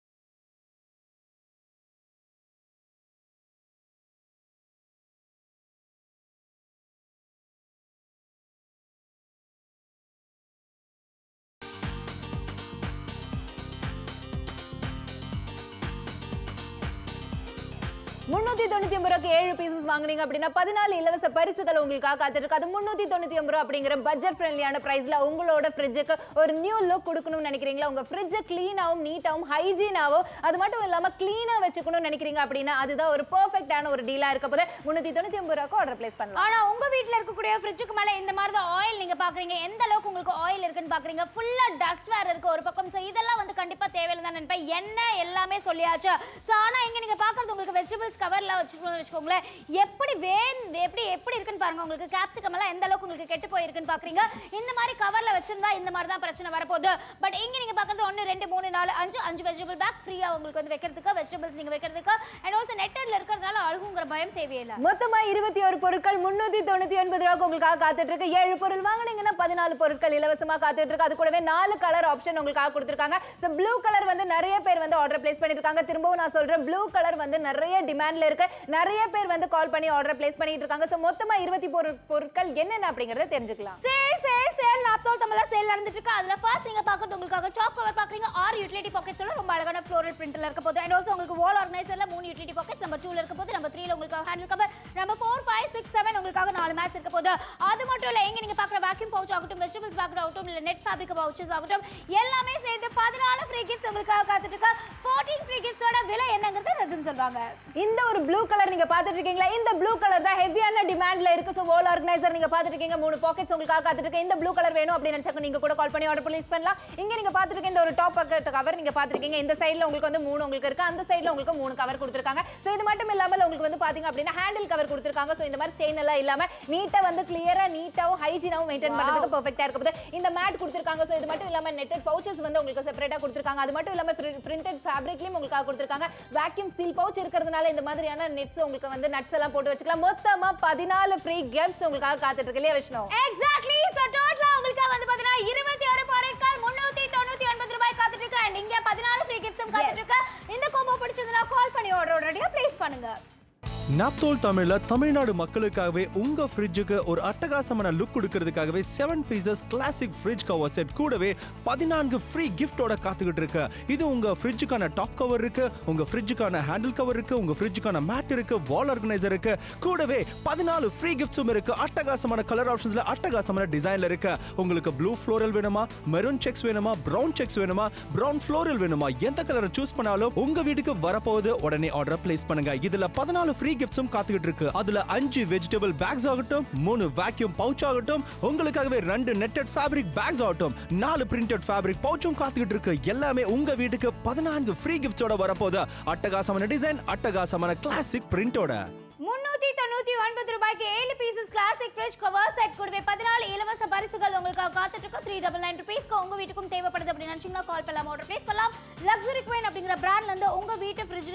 முன்னூத்தி தொண்ணூத்தி ஒன்பது ரூபாய்க்கு ஏழு பீசஸ் வாங்குனீங்க அப்படின்னா பதினாலு இலவச பரிசுகள் உங்களுக்காக காத்திருக்கு அது முன்னூத்தி தொண்ணூத்தி ஒன்பது ரூபா அப்படிங்கிற பட்ஜெட் ஃப்ரெண்ட்லியான பிரைஸ்ல உங்களோட ஃப்ரிட்ஜுக்கு ஒரு நியூ லுக் கொடுக்கணும்னு நினைக்கிறீங்களா உங்க ஃப்ரிட்ஜ் கிளீனாவும் நீட்டாவும் ஹைஜீனாவும் அது மட்டும் இல்லாம கிளீனா வச்சுக்கணும்னு நினைக்கிறீங்க அப்படின்னா அதுதான் ஒரு பெர்ஃபெக்டான ஒரு டீலா இருக்க போது முன்னூத்தி தொண்ணூத்தி ஒன்பது ரூபாய்க்கு ஆர்டர் பிளேஸ் பண்ணலாம் ஆனா உங்க வீட்ல இருக்கக்கூடிய ஃப்ரிட்ஜுக்கு மேல இந்த மாதிரி தான் ஆயில் நீங்க பாக்குறீங்க எந்த அளவுக்கு உங்களுக்கு ஆயில் இருக்குன்னு பாக்குறீங்க ஃபுல்லா டஸ்ட் வேற இருக்கு ஒரு பக்கம் சோ இதெல்லாம் வந்து கண்டிப்பா தேவையில்லை தான் நினைப்பேன் என்ன எல்லாமே சொல்லியாச்சு சோ ஆனா இங்க நீங்க பாக்குறது உங்களுக்கு வெஜிடபிள்ஸ் கவர்ல வச்சுக்கணும்னு வச்சுக்கோங்களேன் எப்படி வேன் எப்படி எப்படி இருக்குன்னு பாருங்க உங்களுக்கு கேப்சிகம் எல்லாம் எந்த அளவுக்கு உங்களுக்கு கெட்டு போயிருக்குன்னு பாக்குறீங்க இந்த மாதிரி கவர்ல வச்சிருந்தா இந்த மாதிரி தான் பிரச்சனை வரப்போகுது பட் இங்க நீங்க பாக்குறது ஒன்னு ரெண்டு மூணு நாலு அஞ்சு அஞ்சு வெஜிடபிள் பேக் ஃப்ரீயா உங்களுக்கு வந்து வைக்கிறதுக்கு வெஜிடபிள்ஸ் நீங்க வைக்கிறதுக்கு அண்ட் ஆல்சோ நெட்டட்ல இருக்கிறதுனால அழுகுங்கிற பயம் தேவையில்லை மொத்தமா இருபத்தி ஒரு பொருட்கள் முன்னூத்தி தொண்ணூத்தி ஒன்பது ரூபாய்க்கு உங்களுக்காக காத்துட்டு இருக்கு ஏழு பொருள் வாங்குனீங்கன்னா பதினாலு பொருட்கள் இலவசமா காத்துட்டு இருக்கு அது கூடவே நாலு கலர் ஆப்ஷன் உங்களுக்காக கொடுத்துருக்காங்க ஸோ ப்ளூ கலர் வந்து நிறைய பேர் வந்து ஆர்டர் பிளேஸ் பண்ணிருக்காங்க திரும்பவும் நான் சொல்றேன் ப்ளூ கலர் வந்து நிறைய டிமாண்ட்ல இருக்கு நிறைய பேர் வந்து கால் பண்ணி ஆர்டர் பிளேஸ் பண்ணிட்டு இருக்காங்க ஸோ மொத்தமா இருபத்தி பொரு பொருட்கள் என்னென்ன அப்படிங்கறத தெரிஞ்சுக்கலாம் சேல் சேல் சேல் லேப்டாப் தமிழ்ல சேல் நடந்துட்டு இருக்கு அதுல ஃபர்ஸ்ட் நீங்க பாக்குறது உங்களுக்காக டாப் கவர் பாக்குறீங்க ஆறு யூட்டிலிட்டி பாக்கெட்ஸ்ல ரொம்ப அழகான ஃப்ளோரல் பிரிண்ட்ல இருக்க போகுது அண்ட் ஆல்சோ உங்களுக்கு வால் ஆர்கனைசர்ல மூணு யூட்டிலிட்டி பாக்கெட்ஸ் நம்பர் டூல இருக்க போது நம்பர் த்ரீல உங்களுக்காக handle cover number four five six seven உங்களுக்காக நாலு மேட்ச் இருக்க போகுது அது மட்டும் இல்ல எங்க நீங்க பாக்குற வேக்யூம் பவுச் ஆகட்டும் வெஜிடபிள்ஸ் பேக் ஆகட்டும் இல்ல நெட் ஃபேப்ரிக் பவுச்சஸ் ஆகட்டும் எல்லாமே சேர்த்து பதினாலு ஃப்ரீ கிஃப்ட்ஸ் உங்களுக்காக காத்துட்டு இருக்கு ஃபோர்டீன் ஃப்ரீ கிஃப்ட்ஸோட விலை என்னங்கிறத ரஜன் சொல்வாங்க இந்த ஒரு ப்ளூ கலர் நீங்க பாத்துட்டு இருக்கீங்களா இந்த ப்ளூ கலர் தான் ஹெவியான டிமாண்ட்ல இருக்கு ஸோ வால் ஆர்கனைசர் நீங்க பாத்துட்டு இருக்கீங்க மூணு பாக்கெட்ஸ் உங்களுக்காக காத்துட்டு இருக்கு இந்த ப்ளூ கலர் வேணும் அப்படின்னு நினைச்சா நீங்க கூட கால் பண்ணி ஆர்டர் பிளேஸ் பண்ணலாம் இங்க நீங்க பாத்துட்டு இருக்க இந்த ஒரு டாப் பாக்கெட் கவர் நீங்க பாத்துருக்கீங்க இந்த சைடுல உங்களுக்கு வந்து மூணு உங்களுக்கு இருக்கு அந்த சைடுல உங்களுக்கு மூணு கவர் கொடுத்துருக்காங்க ஸோ இது மட்டும் இல்லாமல் உங்களுக்கு வந்து பாத்தீங்க அப்படின்னா ஹேண்டில் கவர் கொடுத்துருக்காங்க ஸோ இந்த மாதிரி ஸ்டெயின் எல்லாம் இல்லாம நீட்டா வந்து கிளியரா நீட்டாவும் ஹைஜீனாவும் மெயின்டைன் பண்றதுக்கு பெர்ஃபெக்ட்டா இருக்க போது இந்த மேட் கொடுத்துருக்காங்க ஸோ இது மட்டும் இல்லாம நெட்டட் பவுச்சஸ் வந்து உங்களுக்கு செப்பரேட்டா கொடுத்துருக்காங்க அது மட்டும் இல்லாம பிரிண்டட் ஃபேப்ரிக்லயும் உங்களுக்காக கொடுத்துருக்காங்க வேக்யூம் சீல் பவுச் இருக்கிறதுனால இந்த மாதிரியான நெட்ஸ் உங்களுக்கு வந்து நட்ஸ் எல்லாம் போட்டு வச்சுக்கலாம் மொத்தமா பதினாலு ஃப்ரீ கேம்ஸ் உங்களுக்காக காத்துட்டு இருக்கு இல்லையா விஷ்ணு எக்ஸாக்ட்லி சோ டோட்டலா உங்களுக்கு வந்து பாத்தீங்கன்னா இருபத்தி ஒரு பொருட்கள் முன்னூத்தி தொண்ணூத்தி ஒன்பது ரூபாய் காத்துட்டு இருக்கு அண்ட் இங்க பதினாலு ஃப்ரீ கிஃப்ட்ஸும் காத்துட்டு இருக்கு இந்த கோம்போ பிடிச்சதுன்னா கால் பண்ணி ஆர்டர் உடனடியா பிளேஸ் பண்ணுங்க நாப்தோல் தமிழ்ல தமிழ்நாடு மக்களுக்காகவே உங்க ஃப்ரிட்ஜுக்கு ஒரு அட்டகாசமான லுக் கொடுக்கறதுக்காகவே seven pieces classic fridge cover set கூடவே பதினான்கு ஃப்ரீ கிஃப்டோட காத்துக்கிட்டு இருக்கு இது உங்க ஃப்ரிட்ஜுக்கான டாப் கவர் இருக்கு உங்க ஃப்ரிட்ஜுக்கான ஹேண்டில் கவர் இருக்கு உங்க ஃப்ரிட்ஜுக்கான மேட் இருக்கு வால் ஆர்கனைசர் இருக்கு கூடவே பதினாலு ஃப்ரீ கிஃப்ட்ஸும் இருக்கு அட்டகாசமான கலர் ஆப்ஷன்ஸ்ல அட்டகாசமான டிசைன்ல இருக்கு உங்களுக்கு ப்ளூ ஃப்ளோரல் வேணுமா மெரூன் செக்ஸ் வேணுமா பிரவுன் செக்ஸ் வேணுமா பிரவுன் ஃப்ளோரல் வேணுமா எந்த கலரை சூஸ் பண்ணாலும் உங்க வீட்டுக்கு வரப்போகுது உடனே ஆர்டர் பிளேஸ் பண்ணுங்க இதுல பதினாலு ஃப்ரீ கிஃப்ட்ஸும் காத்துக்கிட்டு இருக்கு அதுல அஞ்சு வெஜிடபிள் பேக்ஸ் ஆகட்டும் மூணு வேக்யூம் பவுச் ஆகட்டும் உங்களுக்காகவே ரெண்டு நெட்டட் ஃபேப்ரிக் பேக்ஸ் ஆகட்டும் நாலு பிரிண்டட் ஃபேப்ரிக் பவுச்சும் காத்துக்கிட்டு இருக்கு எல்லாமே உங்க வீட்டுக்கு பதினான்கு ஃப்ரீ கிஃப்ட்ஸோட வரப்போகுது அட்டகாசமான டிசைன் அட்டகாசமான கிளாசிக் பிரிண்டோட முன்னூத்தி தொண்ணூத்தி ஒன்பது ரூபாய்க்கு ஏழு pieces classic fridge cover set கூடவே பதினாலு இலவச பரிசுகள் உங்களுக்காக காத்துட்டு இருக்கு த்ரீ டபுள் நைன் ருபீஸ்க்கு உங்க வீட்டுக்கும் தேவைப்படுது அப்படின்னு நினைச்சீங்கன்னா கால் பண்ணலாம் ஆர்டர் பிளேஸ் பண்ணலாம் லக்ஸரி குயின் அப்படிங்கிற பிராண்ட்ல இருந்து உங்க வீட்டு ஃப்ரிட்ஜ்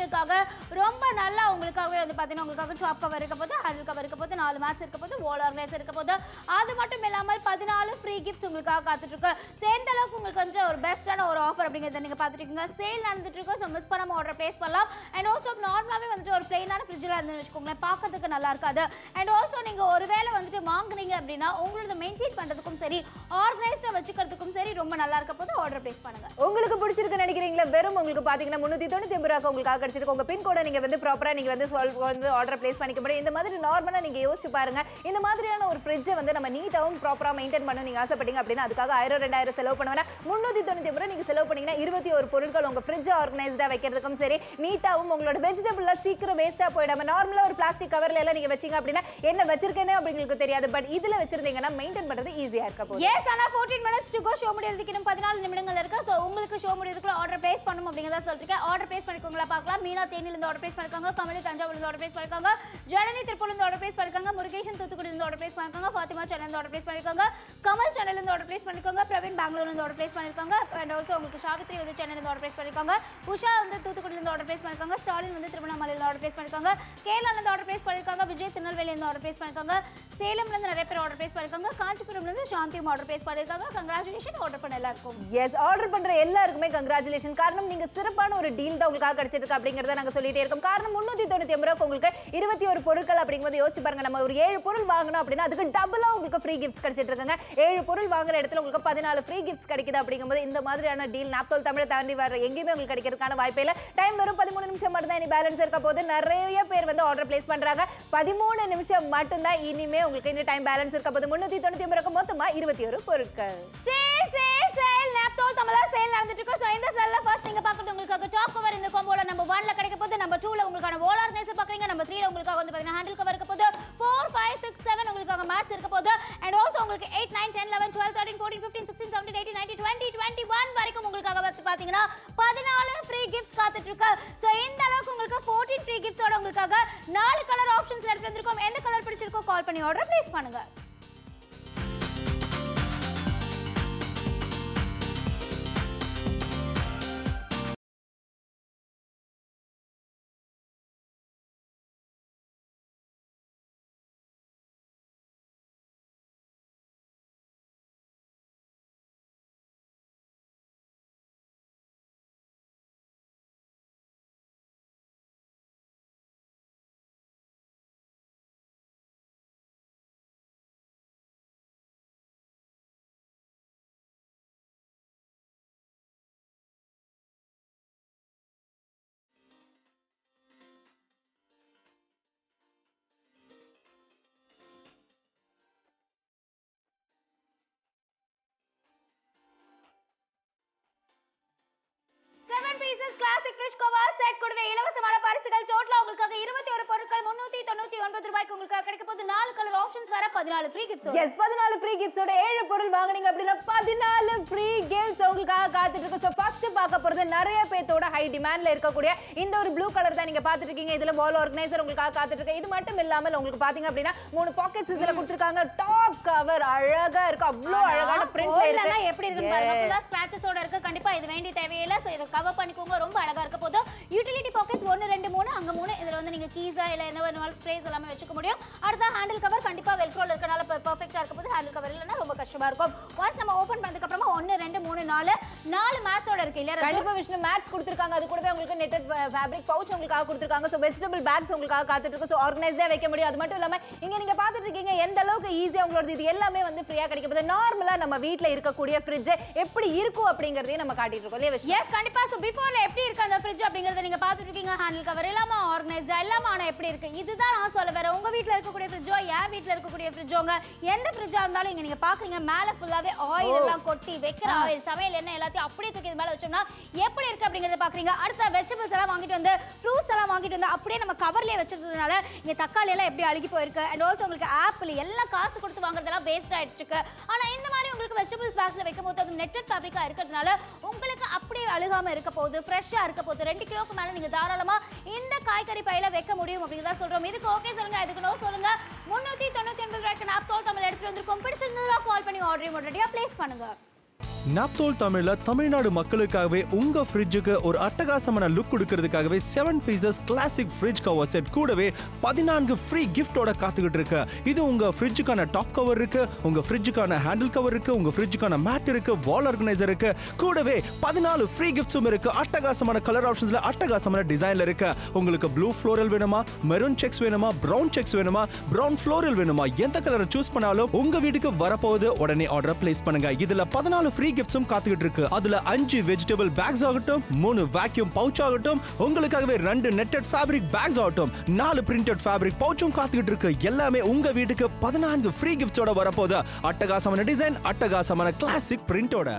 ஃப்ரிட்ஜுக்காக ரொம்ப நல்லா உங்களுக்காகவே வந்து பார்த்தீங்கன்னா உங்களுக்காக டாப் கவர் இருக்க போது ஹேண்டில் கவர் இருக்க போது நாலு மேட்ச் இருக்க போது வால் ஆர்கனைசர் இருக்க போது அது மட்டும் இல்லாமல் பதினாலு ஃப்ரீ கிஃப்ட்ஸ் உங்களுக்காக காத்துட்டு இருக்கு சேர்ந்த அளவுக்கு உங்களுக்கு வந்து ஒரு பெஸ்ட்டான ஒரு ஆஃபர் அப்படிங்கிறத நீங்க பார்த்துட்டு இருக்கீங்க சேல் நடந்துட்டு இருக்கு ஸோ மிஸ் பண்ணாம ஆர்டர் பிளேஸ் பண்ணலாம் அண்ட் ஆல்சோ நார்மலாகவே வந்துட்டு ஒரு பிளெயினான ஃப்ரிட்ஜில் இருந்து வச்சுக்கோங்களேன் பார்க்கறதுக்கு நல்லா இருக்காது அண்ட் ஆல்சோ நீங்க ஒருவேளை வந்துட்டு வாங்குனீங்க அப்படின்னா உங்களோட மெயின்டைன் பண்றதுக்கும் சரி ஆர்கனைஸ்டாக வச்சுக்கிறதுக்கும் சரி ரொம்ப நல்லா இருக்க போது ஆர்டர் பிளேஸ் பண்ணுங்க உங்களுக்கு பிடிச்சிருக்கு நினைக்கிறீங்களா வெறும் உங்களுக்கு பாத்தீங்கன்னா முன்னூத்தி தொண்ணூத்தி ஒன்பது ரூபாய்க்கு உங்களுக்காக கிடைச்சிருக்கு உங்க பின் கோட நீங்க வந்து ப்ராப்பரா நீங்க வந்து சொல் வந்து ஆர்டர் பிளேஸ் பண்ணிக்க முடியும் இந்த மாதிரி நார்மலா நீங்க யோசிச்சு பாருங்க இந்த மாதிரியான ஒரு ஃப்ரிட்ஜை வந்து நம்ம நீட்டாவும் ப்ராப்பரா மெயின்டைன் பண்ண நீங்க ஆசைப்பட்டீங்க அப்படின்னா அதுக்காக ஆயிரம் ரெண்டாயிரம் செலவு பண்ண வேணா முன்னூத்தி தொண்ணூத்தி ஒன்பது ரூபாய் நீங்க செலவு பண்ணீங்கன்னா இருபத்தி ஒரு பொருட்கள் உங்க ஃப்ரிட்ஜ் ஆர்கனைஸ்டா வைக்கிறதுக்கும் சரி நீட்டாவும் உங்களோட வெஜிடபிள்ல சீக்கிரம் வேஸ்டா போயிடாம நார்மலா ஒரு பிளாஸ்டிக் கவர்ல எல்லாம் நீங்க வச்சீங்க அப்படின்னா என்ன வச்சிருக்கேன்னு அப்படிங்களுக்கு தெரியாது பட் இதுல வச்சிருந்தீங்கன்னா மெயின்டைன் பண்றது ஈஸியா இருக்க போகுது எஸ் ஆனா 14 மினிட்ஸ் டு கோ ஷோ முடியறதுக்கு இன்னும் 14 நிமிடங்கள் இருக்கு சோ உங்களுக்கு ஷோ முடியறதுக்குள்ள ஆர்டர் பிளேஸ் பண்ணணும் அப்படிங்கறத சொல்லிருக்கேன் ஆர்டர் பிளேஸ் பண்ணிக்கோங்களா பார்க்கலாம் மீனா தேனில இருந்து ஆர்டர் பிளேஸ் பண்ணிருக்காங்க கமலி தஞ்சாவூர்ல இருந்து ஆர்டர் பிளேஸ் பண்ணிருக்காங்க ஜனனி திருப்பூர்ல இருந்து ஆர்டர் பிளேஸ் பண்ணிருக்காங்க முருகேஷன் தூத்துக்குடி இருந்து ஆர்டர் பிளேஸ் பண்ணிருக்காங்க ஃபாத்திமா சென்னை இருந்து ஆர்டர் பிளேஸ் பண்ணிருக்காங்க கமல் சென்னையில இருந்து ஆர்டர் பிளேஸ் பண்ணிருக்காங்க பிரவீன் பெங்களூர்ல இருந்து ஆர்டர் பிளேஸ் பண்ணிருக்காங்க அண்ட் ஆல்சோ உங்களுக்கு சாவித்ரி வந்து சென்னையில இருந்து ஆர்டர் பிளேஸ் பண்ணிருக்காங்க உஷா வந்து தூத்துக்குடியில இருந்து ஆர்டர் பிளேஸ் பண்ணிருக்காங்க ஸ்டாலின் வந்து திருவண்ணாமலையில இருந்து ஆர்டர் பிளேஸ் பண்ணிருக்காங்க கேரளால இருந்து ஆர்டர் பிளேஸ் பண்ணிருக்காங்க விஜய் திருநெல்வேலியில இருந்து ஆர்டர் பிளேஸ் பண்ணிருக்காங்க சேலம்ல இருந்து நிறைய பேர் ஆர்டர் பிளேஸ் பண்ணிருக்காங்க காஞ்சிபுரம்ல இருந்து சாந்தியும் ஆர்டர் பிளேஸ் பண்ணிருக்காங்க கங்க்ராச்சுலேஷன் ஆர்டர் பண்ண எல்லாருக்கும் எஸ் ஆர்டர் பண்ற எல்லாருக்குமே கங்க்ராச்சுலேஷன் காரணம் நீங்க சிறப்பான ஒரு டீல் தான் உங்களுக்காக கிடைச்சிருக்கு அப்படிங்கறத நாங்க சொல்லிட்டே இருக்கோம் காரணம் முன்னூத்தி தொண்ணூத்தி ஒன்பது ரூபாய்க்கு உங்களுக்கு இருபத்தி ஒரு பொருட்கள் அப்படிங்கும்போது யோசிச்சு பாருங்க நம்ம ஒரு ஏழு பொருள் வாங்கணும் அப்படின்னா அதுக்கு டபுளா உங்களுக்கு ஃப்ரீ கிஃப்ட்ஸ் கிடைச்சிட்டு இருக்காங்க ஏழு பொருள் வாங்குற இடத்துல உங்களுக்கு பதினாலு ஃப்ரீ கிஃப்ட்ஸ் கிடைக்குது அப்படிங்கும்போது இந்த மாதிரியான டீல் நாப்தோல் தமிழை தாண்டி வர எங்கேயுமே உங்களுக்கு கிடைக்கிறதுக்கான வாய்ப்பே இல்லை டைம் வெறும் பதிமூணு நிமிஷம் மட்டும் தான் இனி பேலன்ஸ் இருக்க போது நிறைய பேர் வந்து ஆர்டர் பிளேஸ் பண்றாங்க பதிமூணு நிமிஷம் மட்டும்தான் இனிமே உங்களுக்கு இந்த டைம் பேலன்ஸ் இருக்க போது முன்னூத்தி தொண்ணூத்தி ஒன்பது ரூபாய்க்கு மொத்தமா இருபத்தி ஒரு பொருட்கள் சேல் சேல் சேல் நாப்தோல் தமிழா சேல் நடந்துட்டு இருக்கு ஸோ இந்த செல்ல ஃபர்ஸ்ட் நீங்க பார்க்கறது உங்களுக்காக டாப் கவர் இந்த காம்போல நம்பர் ஒன்ல கிடைக்க போது நம்பர் டூல உங்களுக்கான வால் ஆர்கனைசர் பார்க்குறீங்க நம்பர் த்ரீல உங்களுக்காக வந்து பார்த்தீங்கன்னா ஹேண்டில் கவர் இருக்க போது ஃபோர் ஃபைவ் சிக்ஸ் செவன் உங்களுக்காக மேட்ச் இருக்க போது அண்ட் ஆல்சோ உங்களுக்கு eight nine ten eleven twelve thirteen fourteen fifteen sixteen seventeen eighteen ninety twenty twenty one வரைக்கும் உங்களுக்காக வந்து பார்த்தீங்கன்னா பதினாலு ஃப்ரீ கிஃப்ட்ஸ் காத்துட்டு இருக்கு ஸோ இந்த அளவுக்கு உங்களுக்கு ஃபோர்டீன் ஃப்ரீ கிஃப்ட்ஸோட உங்களுக்காக நாலு கலர் ஆப்ஷன்ஸ் எடுத்து வந்திருக்கோம் எந்த கலர் பிடிச்சிருக்கோ கால் பண்ணி ஆர்டர் ப்ளேஸ் பண்ணுங்க seven pieces classic fish cover set கூடவே இலவசமான பரிசுகள் டோட்டலா உங்களுக்காக இருபத்தி ஒரு பொருட்கள் முன்னூத்தி தொண்ணூத்தி ஒன்பது ரூபாய்க்கு உங்களுக்கு கிடைக்க போது நாலு கலர் ஆப்ஷன்ஸ் வர பதினாலு ஃப்ரீ கிஃப்ட் எஸ் பதினாலு ஃப்ரீ கிஃப்ட்ஸோட ஏழு பொருள் வாங்குனீங்க அப்படின்னா பதினாலு ஃப்ரீ கிஃப்ட்ஸ் உங்களுக்காக காத்துட்டு இருக்கு ஸோ ஃபர்ஸ்ட் பார்க்க போறது நிறைய பேர்த்தோட ஹை டிமாண்ட்ல இருக்கக்கூடிய இந்த ஒரு ப்ளூ கலர் தான் நீங்க பார்த்துட்டு இருக்கீங்க இதுல வால் ஆர்கனைசர் உங்களுக்காக காத்துட்டு இருக்கு இது மட்டும் இல்லாமல் உங்களுக்கு பாத்தீங்க அப்படின்னா மூணு பாக்கெட்ஸ் இதுல கொடுத்துருக்காங்க டாப் கவர் அழகா இருக்கு அவ்வளோ அழகான பிரிண்ட்ல இல்லனா இருக்கு எப்படி இருக்குன்னு பாருங்க Yes. ஃபுல்லா ஸ்கிராச்சஸோட இருக்கு கண்டிப்பா இது வேண்டிய தேவையில்லை சோ இத கவர் பண்ணிக்கோங்க ரொம்ப அழகா இருக்க போது யூட்டிலிட்டி பாக்கெட்ஸ் ஒன்னு ரெண்டு மூணு அங்க மூணு இதுல வந்து நீங்க கீஸா இல்ல என்ன வேணாலும் ஸ்ப்ரேஸ் எல்லாமே வச்சுக்க முடியும் அடுத்த ஹேண்டில் கவர் கண்டிப்பா வெல்க்ரோல இருக்கனால பெர்ஃபெக்ட்டா இருக்க போது ஹேண்டில் கவர் இல்லனா ரொம்ப கஷ்டமா இருக்கும் ஒன்ஸ் நம்ம ஓபன் பண்ணதுக்கு அப்புறமா ஒன்னு ரெண்டு மூணு நாலு நாலு மேட்சோட இருக்கு இல்ல கண்டிப்பா விஷ்ணு மேட்ச் கொடுத்துருக்காங்க அது கூடவே உங்களுக்கு நெட்டட் ஃபேப்ரிக் பவுச் உங்களுக்காக கொடுத்துருக்காங்க ஸோ வெஜிடபிள் பேக்ஸ் உங்களுக்காக காத்துட்டு இருக்கு ஸோ ஆர்கனைஸ்டா வைக்க முடியும் அது மட்டும் இல்லாம இங்க நீங்க பார்த்துட்டு இருக்கீங்க எந்த அளவுக்கு ஈஸியா உங்களோட இது எல்லாமே வந்து ஃப்ரீயா கிடைக்க போகுது நார்மலா நம்ம வீட்ல இருக்கக்கூடிய ஃப்ரிட்ஜ் எப்படி இருக்கும் அப்படிங்கறதையும் நம்ம காட்டிட்டு இருக்கோம் இல்லையா விஷ்ணு எஸ் கண்டிப்பா சோ பிஃபோர்ல எப்படி இருக்கு அந்த ஃப்ரிட்ஜ் அப்படிங்கறத நீங்க பாத்துட்டு இருக்கீங்க ஹேண்டில் கவர் இல்லாம ஆர்கனைஸ்டா இல்லாம ஆனா எப்படி இருக்கு இதுதான் நான் சொல்ல வரேன் உங்க வீட்ல இருக்கக்கூடிய ஃப்ரிட்ஜோ என் வீட்ல இருக்கக்கூடிய ஃப்ரிட்ஜோங்க எந்த ஃப்ரிட்ஜா இருந்தாலும் இங்க நீங்க பாக்குறீங்க மேல ஃபுல்லாவே ஆயில் எல்லாம் கொட்டி வைக்கிற ஆயில் சமையல் எண்ணெய் எல்லாத்தையும் அப்படியே தூக்கி இது மேல வச்சோம்னா எப்படி இருக்கு அப்படிங்கறத பாக்குறீங்க அடுத்த வெஜிடபிள்ஸ் எல்லாம் வாங்கிட்டு வந்து ஃப்ரூட்ஸ் எல்லாம் வாங்கிட்டு வந்து அப்படியே நம்ம கவர்லயே வச்சிருந்ததுனால இங்க தக்காளி எல்லாம் எப்படி அழுகி போயிருக்கு அண்ட் ஆல்சோ உங்களுக்கு ஆப்பிள் எல்லாம் காசு கொடுத்து வாங்குறதெல்லாம் வேஸ்ட் ஆயிடுச்சு இருக்கு ஆனா இந்த மாதிரி உங்களுக்கு வெஜிடபிள்ஸ் பேக்ஸ்ல வைக்கும் போது அது நெட்டட் ஃபேப்ரிக்கா இருக்கிறதுனால உங்களுக்கு அப்படியே அழுகாம இருக்க போகுது ஃப்ரெஷ்ஷா இருக்க போகுது ரெண்டு கிலோக்கு மேல நீங்க தாராளமா இந்த காய்கறி பையில வைக்க முடியும் அப்படிங்கிறதா சொல்றோம் இதுக்கு ஓகே சொல்லுங்க இதுக்கு நோ சொல்லுங்க முன்னூத்தி தொண்ணூத்தி ஒன்பது ரூபாய்க்கு நாப்தோல் தமிழ் எடுத்துட்டு வந்திருக்கோம் பிடிச்சிருந்ததுனா கால் பண்ணி ஆர்டரையும் உடனடியா பிளேஸ் பண்ணுங்க நாப்தோல் தமிழ்ல தமிழ்நாடு மக்களுக்காகவே உங்க ஃப்ரிட்ஜுக்கு ஒரு அட்டகாசமான லுக் கொடுக்கறதுக்காகவே seven pieces classic fridge cover set கூடவே பதினான்கு ஃப்ரீ கிஃப்டோட காத்துக்கிட்டு இருக்கு இது உங்க ஃப்ரிட்ஜுக்கான டாப் கவர் இருக்கு உங்க ஃப்ரிட்ஜுக்கான ஹேண்டில் கவர் இருக்கு உங்க ஃப்ரிட்ஜுக்கான மேட் இருக்கு வால் ஆர்கனைசர் இருக்கு கூடவே பதினாலு ஃப்ரீ கிஃப்ட்ஸும் இருக்கு அட்டகாசமான கலர் ஆப்ஷன்ஸ்ல அட்டகாசமான டிசைன்ல இருக்கு உங்களுக்கு ப்ளூ ஃப்ளோரல் வேணுமா மெரூன் செக்ஸ் வேணுமா பிரவுன் செக்ஸ் வேணுமா பிரவுன் ஃப்ளோரல் வேணுமா எந்த கலரை சூஸ் பண்ணாலும் உங்க வீட்டுக்கு வரப்போகுது உடனே ஆர்டர் பிளேஸ் பண்ணுங்க இதுல பதினாலு ஃப்ரீ கிஃப்ட்ஸும் காத்துக்கிட்டு இருக்கு அதுல அஞ்சு வெஜிடபிள் பேக்ஸ் ஆகட்டும் மூணு வேக்யூம் பவுச் ஆகட்டும் உங்களுக்காகவே ரெண்டு நெட்டட் ஃபேப்ரிக் பேக்ஸ் ஆகட்டும் நாலு பிரிண்டட் ஃபேப்ரிக் பவுச்சும் காத்துக்கிட்டு இருக்கு எல்லாமே உங்க வீட்டுக்கு பதினான்கு ஃப்ரீ கிஃப்ட்ஸோட வரப்போகுது அட்டகாசமான டிசைன் அட்டகாசமான கிளாசிக் பிரிண்டோட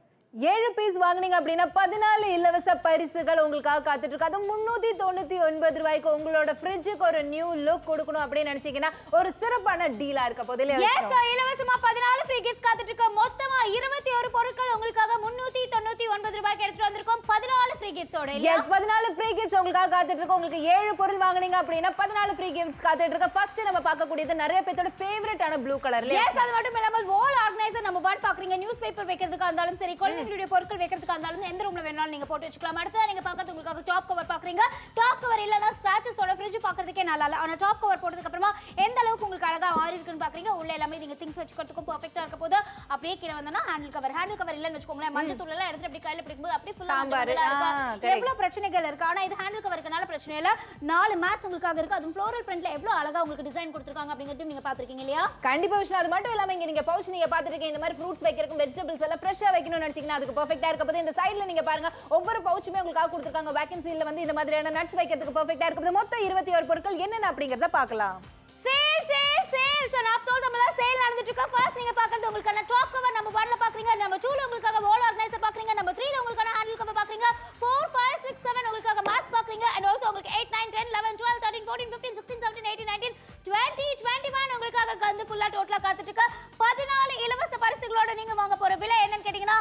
ஏழு பீஸ் வாங்குனீங்க அப்படின்னா பதினாலு இலவச பரிசுகள் உங்களுக்காக காத்துட்டு இருக்கு அதுவும் முன்னூத்தி தொண்ணூத்தி ஒன்பது ரூபாய்க்கு உங்களோட ஃப்ரிட்ஜுக்கு ஒரு நியூ லுக் கொடுக்கணும் அப்படின்னு நினைச்சீங்கன்னா ஒரு சிறப்பான டீலா இருக்க போது Yes, sir. இலவசமா பதினாலு ஃப்ரீ கிஃப்ட்ஸ் காத்துட்டு இருக்கு மொத்தமா இருபத்தி ஒரு பொருட்கள் உங்களுக்காக முன்னூத்தி தொண்ணூத்தி ஒன்பது ரூபாய்க்கு எடுத்துட்டு வந்திருக்கோம் பதினாலு ஃப்ரீ கிஃப்ட்ஸோட இல்லையா எஸ் பதினாலு ஃப்ரீ கிஃப்ட்ஸ் உங்களுக்காக காத்துட்டு இருக்கு உங்களுக்கு ஏழு பொருள் வாங்குனீங்க அப்படின்னா பதினாலு ஃப்ரீ கிஃப்ட்ஸ் காத்துட்டு இருக்கு ஃபர்ஸ்ட் நம்ம பார்க்கக்கூடியது நிறைய பேர்த்தோட ஃபேவரட்டான ப்ளூ கலர் எஸ் அது மட்டும் இல்லாமல் வால் ஆர்கனைசர் நம்ம பாட் பாக்குறீங்க நியூஸ் பேப்பர் வைக்கிறதுக்கா இருந்தாலும் சரி குழந்தைகளுடைய பொருட்கள் வைக்கிறதுக்கா இருந்தாலும் எந்த ரூம்ல வேணாலும் நீங்க போட்டு வச்சுக்கலாம் அடுத்து நீங்க பார்க்கறது உங்களுக்காக டாப் கவர் பாக்குறீங்க டாப் கவர் இல்லனா ஸ்கிராச்சஸோட ஃப்ரிட்ஜ் பாக்குறதுக்கே நல்லா இல்ல ஆனா டாப் கவர் போட்டதுக்கு அப்புறமா எந்த அளவுக்கு உங்களுக்கு அழகா ஆறி இருக்குன்னு பாக்குறீங்க உள்ள எல்லாமே நீங்க திங்ஸ் வச்சுக்கிறதுக்கும் பெர்ஃபெக்ட்டா இருக்க போது அப்படியே கீழே வந்தனா ஹேண்டில் கவர் ஹேண்டில் கவர் இல்லன்னு வச்சுக்கோங்களேன் மஞ்சள் தூள் எல்லாம் எடுத்து அப்படி கையில பிடிக்கும்போது அப்படியே ஃபுல்லா சாம்பார், ஆ, correct. எவ்வளவு பிரச்சனைகள் இருக்கு ஆனா இது ஹேண்டில் கவர் இருக்கனால பிரச்சனை இல்ல நாலு மேட்ச் உங்களுக்காக இருக்கு அதுவும் ஃப்ளோரல் பிரிண்ட்ல எவ்வளவு அழகா உங்களுக்கு டிசைன் கொடுத்துருக்காங்க அப்படிங்கிறது நீங்க பாத்திருக்கீங்க இல்லையா கண்டிப்பா விஷயம் அது மட்டும் இல்லாம இங்க நீங்க பவுச் நீங்க பாத்துருக்கீங்க இந்த மாதிரி ஃப்ரூட்ஸ் வைக்கிறதுக்கு வெஜிடபிள்ஸ் எல்லாம் ஃப்ரெஷ்ஷா வைக்கணும்னு நினைச்சீங்கன்னா அதுக்கு பெர்ஃபெக்ட்டா இருக்க போது இந்த சைடுல நீங்க பாருங்க ஒவ்வொரு பவுச்சுமே உங்களுக்காக கொடுத்துருக்காங்க வேகன்சில வந்து இந்த மாதிரியான நட்ஸ் வைக்கிறதுக்கு பெர்ஃபெக்ட்டா இருக்க போது மொத்தம் இருபத்தி ஒரு பொருட்கள் என்னென்ன அப்படிங்கறத பார்க்கலாம் சேல் சேல் சேல் சோ நான் தோல் நம்மள சேல் நடந்துட்டு இருக்கு ஃபர்ஸ்ட் நீங்க பார்க்கறது உங்களுக்கான டாப் கவர் நம்ம 1ல பாக்குறீங்க நம்ம 2ல உங்களுக்காக வால் ஆர்கனைசர் பாக்குறீங்க நம்ம 3ல உங்களுக்கான ஹேண்டில் கவர் பாக்குறீங்க 4 5 6 7 உங்களுக்காக மேட்ச் பாக்குறீங்க அண்ட் ஆல்சோ உங்களுக்கு 8 9 10 11 12 13 14 15 16 17 18 19 20 21 உங்களுக்காக கந்து ஃபுல்லா டோட்டலா காத்துட்டு இருக்கு 14 இலவச பரிசுகளோட நீங்க வாங்க போற விலை என்னன்னு கேட்டீங்கன்னா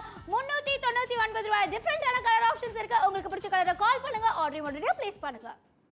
399 ரூபாய் டிஃபரெண்டான கலர் ஆப்ஷன்ஸ் இருக்கு உங்களுக்கு பிடிச்ச கலரை கால் பண்ணுங்க ஆர்டர் உடனே ப்ளேஸ் பண்ணுங்க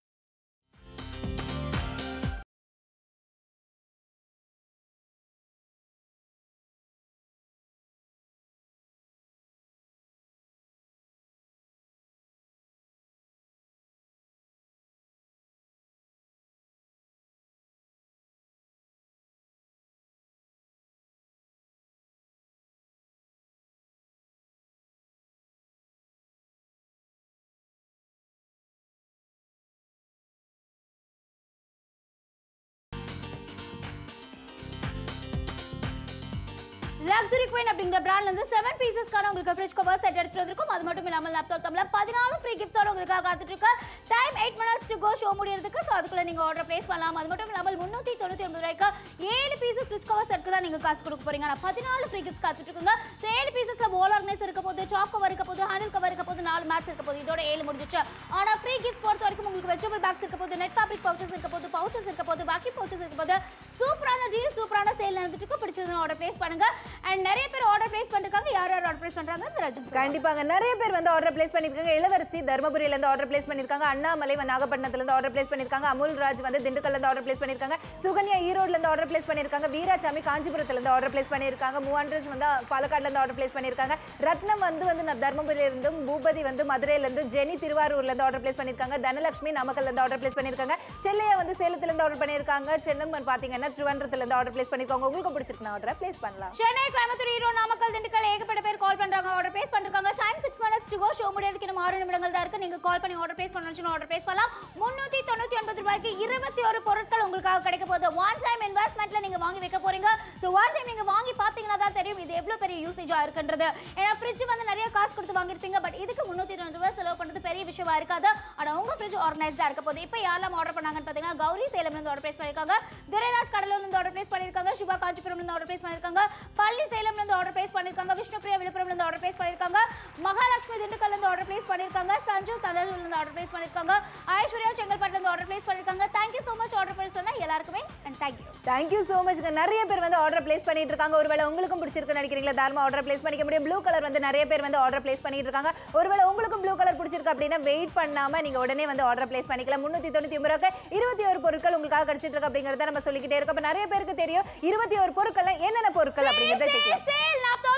லக்ஸரி குயின் அப்படிங்கிற பிராண்ட்ல இருந்து செவன் பீசஸ்க்கான உங்களுக்கு ஃப்ரிட்ஜ் கவர் செட் எடுத்துட்டு வந்திருக்கும் அது மட்டும் இல்லாமல் லேப்டாப் தமிழ்ல பதினாலு ஃப்ரீ கிஃப்ட்ஸோட உங்களுக்காக காத்துட்டு இருக்கு time eight minutes to go show முடியறதுக்கு ஸோ அதுக்குள்ள நீங்க ஆர்டர் பிளேஸ் பண்ணலாம் அது மட்டும் இல்லாமல் முன்னூத்தி தொண்ணூத்தி ஒன்பது ரூபாய்க்கு ஏழு பீசஸ் ஃப்ரிட்ஜ் கவர் செட்க்கு தான் நீங்க காசு கொடுக்க போறீங்க ஆனா பதினாலு ஃப்ரீ கிஃப்ட்ஸ் காத்துட்டு இருக்குங்க ஸோ ஏழு பீசஸ்ல வால் ஆர்கனைஸ் இருக்க போது டாப் கவர் இருக்க போது ஹேண்டில் கவர் இருக்க போது நாலு மேட்ச் இருக்க போது இதோட ஏழு முடிஞ்சிச்சு ஆனா ஃப்ரீ கிஃப்ட் பொறுத்த வரைக்கும் உங்களுக்கு வெஜிடபிள் பேக்ஸ் இருக்க போது நெட் ஃபேப்ரிக் பவுச்சஸ் இருக்க போது பவுச்சஸ் இருக்க போது பாக்கி பவுச்சஸ் இருக்க போது சூப்பரான டீல் சூப்பரான சேல் நடந்துட்டு இருக்கு பிடிச்சதுன்னு ஆர்டர் பிளேஸ் பண்ணுங்க அண்ட் நிறைய பேர் ஆர்டர் பிளேஸ் பண்ணிருக்காங்க யார் யார் ஆர்டர் பிளேஸ் பண்றாங்க இந்த ரஜினி சொல்லுங்க. கண்டிப்பாங்க நிறைய பேர் வந்து ஆர்டர் பிளேஸ் பண்ணிருக்காங்க இளவரசி தர்மபுரியில இருந்து ஆர்டர் பிளேஸ் பண்ணிருக்காங்க அண்ணாமலை வந்து நாகப்பட்டினத்துல இருந்து ஆர்டர் பிளேஸ் பண்ணிருக்காங்க அமுல் ராஜ் வந்து திண்டுக்கல்ல இருந்து ஆர்டர் பிளேஸ் பண்ணிருக்காங்க சுகன்யா ஈரோட்ல இருந்து ஆர்டர் பிளேஸ் பண்ணிருக்காங்க வீராசாமி காஞ்சிபுரத்துல இருந்து ஆர்டர் பிளேஸ் பண்ணிருக்காங்க மூவாண்ட்ரஸ் வந்து பாலக்காடுல இருந்து ஆர்டர் பிளேஸ் பண்ணிருக்காங்க ரத்னம் வந்து வந்து நான் தர்மபுரியில இருந்தும் பூபதி வந்து மதுரையில இருந்து ஜெனி திருவாரூர்ல இருந்து ஆர்டர் பிளேஸ் பண்ணிருக்காங்க தனலட்சுமி நாமக்கல்ல இருந்து ஆர்டர் பிளேஸ் பண்ணிருக்காங்க செல்லையா வந்து சேலத்துல இருந்து ஆர்டர் பண்ணிருக்காங்க சென்னம்மன் பாத்தீங்கன்னா திருவனந்தபுரத்துல இருந்து ஆர்டர் பிளேஸ் பண்ணிருக்காங்க உங்களுக்கு பிடிச்சிருக்கு ஆர்டர் பிளேஸ் பண்ணலாம் சென்னை கோயம்புத்தூர் ஈரோடு நாமக்கல் திண்டுக்கல் ஏகப்பட்ட பேர் கால் பண்றாங்க ஆர்டர் பிளேஸ் பண்ணிருக்காங்க time six minutes to go show முடியறதுக்கு இன்னும் ஆறு நிமிடங்கள் தான் இருக்கு நீங்க கால் பண்ணி ஆர்டர் பிளேஸ் பண்ணணும் ஆர்டர் பிளேஸ் பண்ணலாம் முன்னூத்தி தொண்ணூத்தி ஒன்பது ரூபாய்க்கு இருபத்தி ஒரு பொருட்கள் உங்களுக்காக கிடைக்க போகுது ஒன் டைம் இன்வெஸ்ட்மெண்ட்ல நீங்க வாங்கி வைக்க போறீங்க ஸோ ஒன் டைம் நீங்க வாங்கி பாத்தீங்கன்னா தான் தெரியும் இது எவ்வளவு பெரிய யூசேஜா இருக்குன்றது ஏன்னா ஃப்ரிட்ஜ் வந்து நிறைய காசு கொடுத்து வாங்கிருப்பீங்க பட் இதுக்கு முன்னூத்தி தொண்ணூறு ரூபாய் செலவு பண்றது பெரிய விஷயமா இருக்காது ஆனா உங்க ஃப்ரிட்ஜ் ஆர்கனைஸ்டா இருக்க போகுது இப்போ யாரெல்லாம் ஆர்டர் பண்ணாங்கன்னு பாத்தீங்கன்னா கௌரி சேலம் இருந்து ஆர்டர் பிளேஸ் பண்ணிருக்காங்க துரைராஜ் கடலூர்ல இருந்து ஆர்டர் பிளேஸ் பண்ணிருக்காங்க சுபா காஞ்சிபுரம்ல இருந்து ஆர்டர் பிளேஸ் பண்ணிருக்காங்க பள்ளி சேலம்ல இருந்து ஆர்டர் பிளேஸ் பண்ணிருக்காங்க விஷ்ணுபிரியா விழுப்புரம்ல இருந்து ஆர்டர் பிளேஸ் பண்ணிருக்காங்க மகாலட்சுமி திண்டுக்கல்ல இருந்து ஆர்டர் பிளேஸ் பண்ணிருக்காங்க சஞ்சு தந்தூர்ல இருந்து ஆர்டர் பிளேஸ் பண்ணிருக்காங்க ஐஸ்வர்யா செங்கல்பட்டுல இருந்து ஆர்டர் பிளேஸ் பண்ணிருக்காங்க thank you so much order place பண்ண எல்லாருக்குமே and thank you thank you so much நிறைய பேர் வந்து ஆர்டர் பிளேஸ் பண்ணிட்டு இருக்காங்க ஒருவேளை உங்களுக்கும் பிடிச்சிருக்கு நினைக்கிறீங்களா தாராளமா ஆர்டர் பிளேஸ் பண்ணிக்க முடியும் ப்ளூ கலர் வந்து நிறைய பேர் வந்து ஆர்டர் பிளேஸ் பண்ணிட்டு இருக்காங்க ஒருவேளை உங்களுக்கும் ப்ளூ கலர் பிடிச்சிருக்கு அப்படின்னா வெயிட் பண்ணாம நீங்க உடனே வந்து ஆர்டர் பிளேஸ் பண்ணிக்கலாம் முன்னூத்தி தொண்ணூத்தி ஒன்பது ரூபாய்க்கு இருபத்தி ஒரு பொருட்கள் உங்களுக்காக கிடைச்சிட்டு இருக்கு அப்படிங்கறத நம்ம சொல்லிக்கிட்டே இருக்கோம் அப்ப நிறைய பேருக்கு தெரியும் இருபத்தி ஒரு பொருட்கள் என்னென்ன பொருட்கள் அப்படிங்கறத கேட்கலாம் சேல் நான்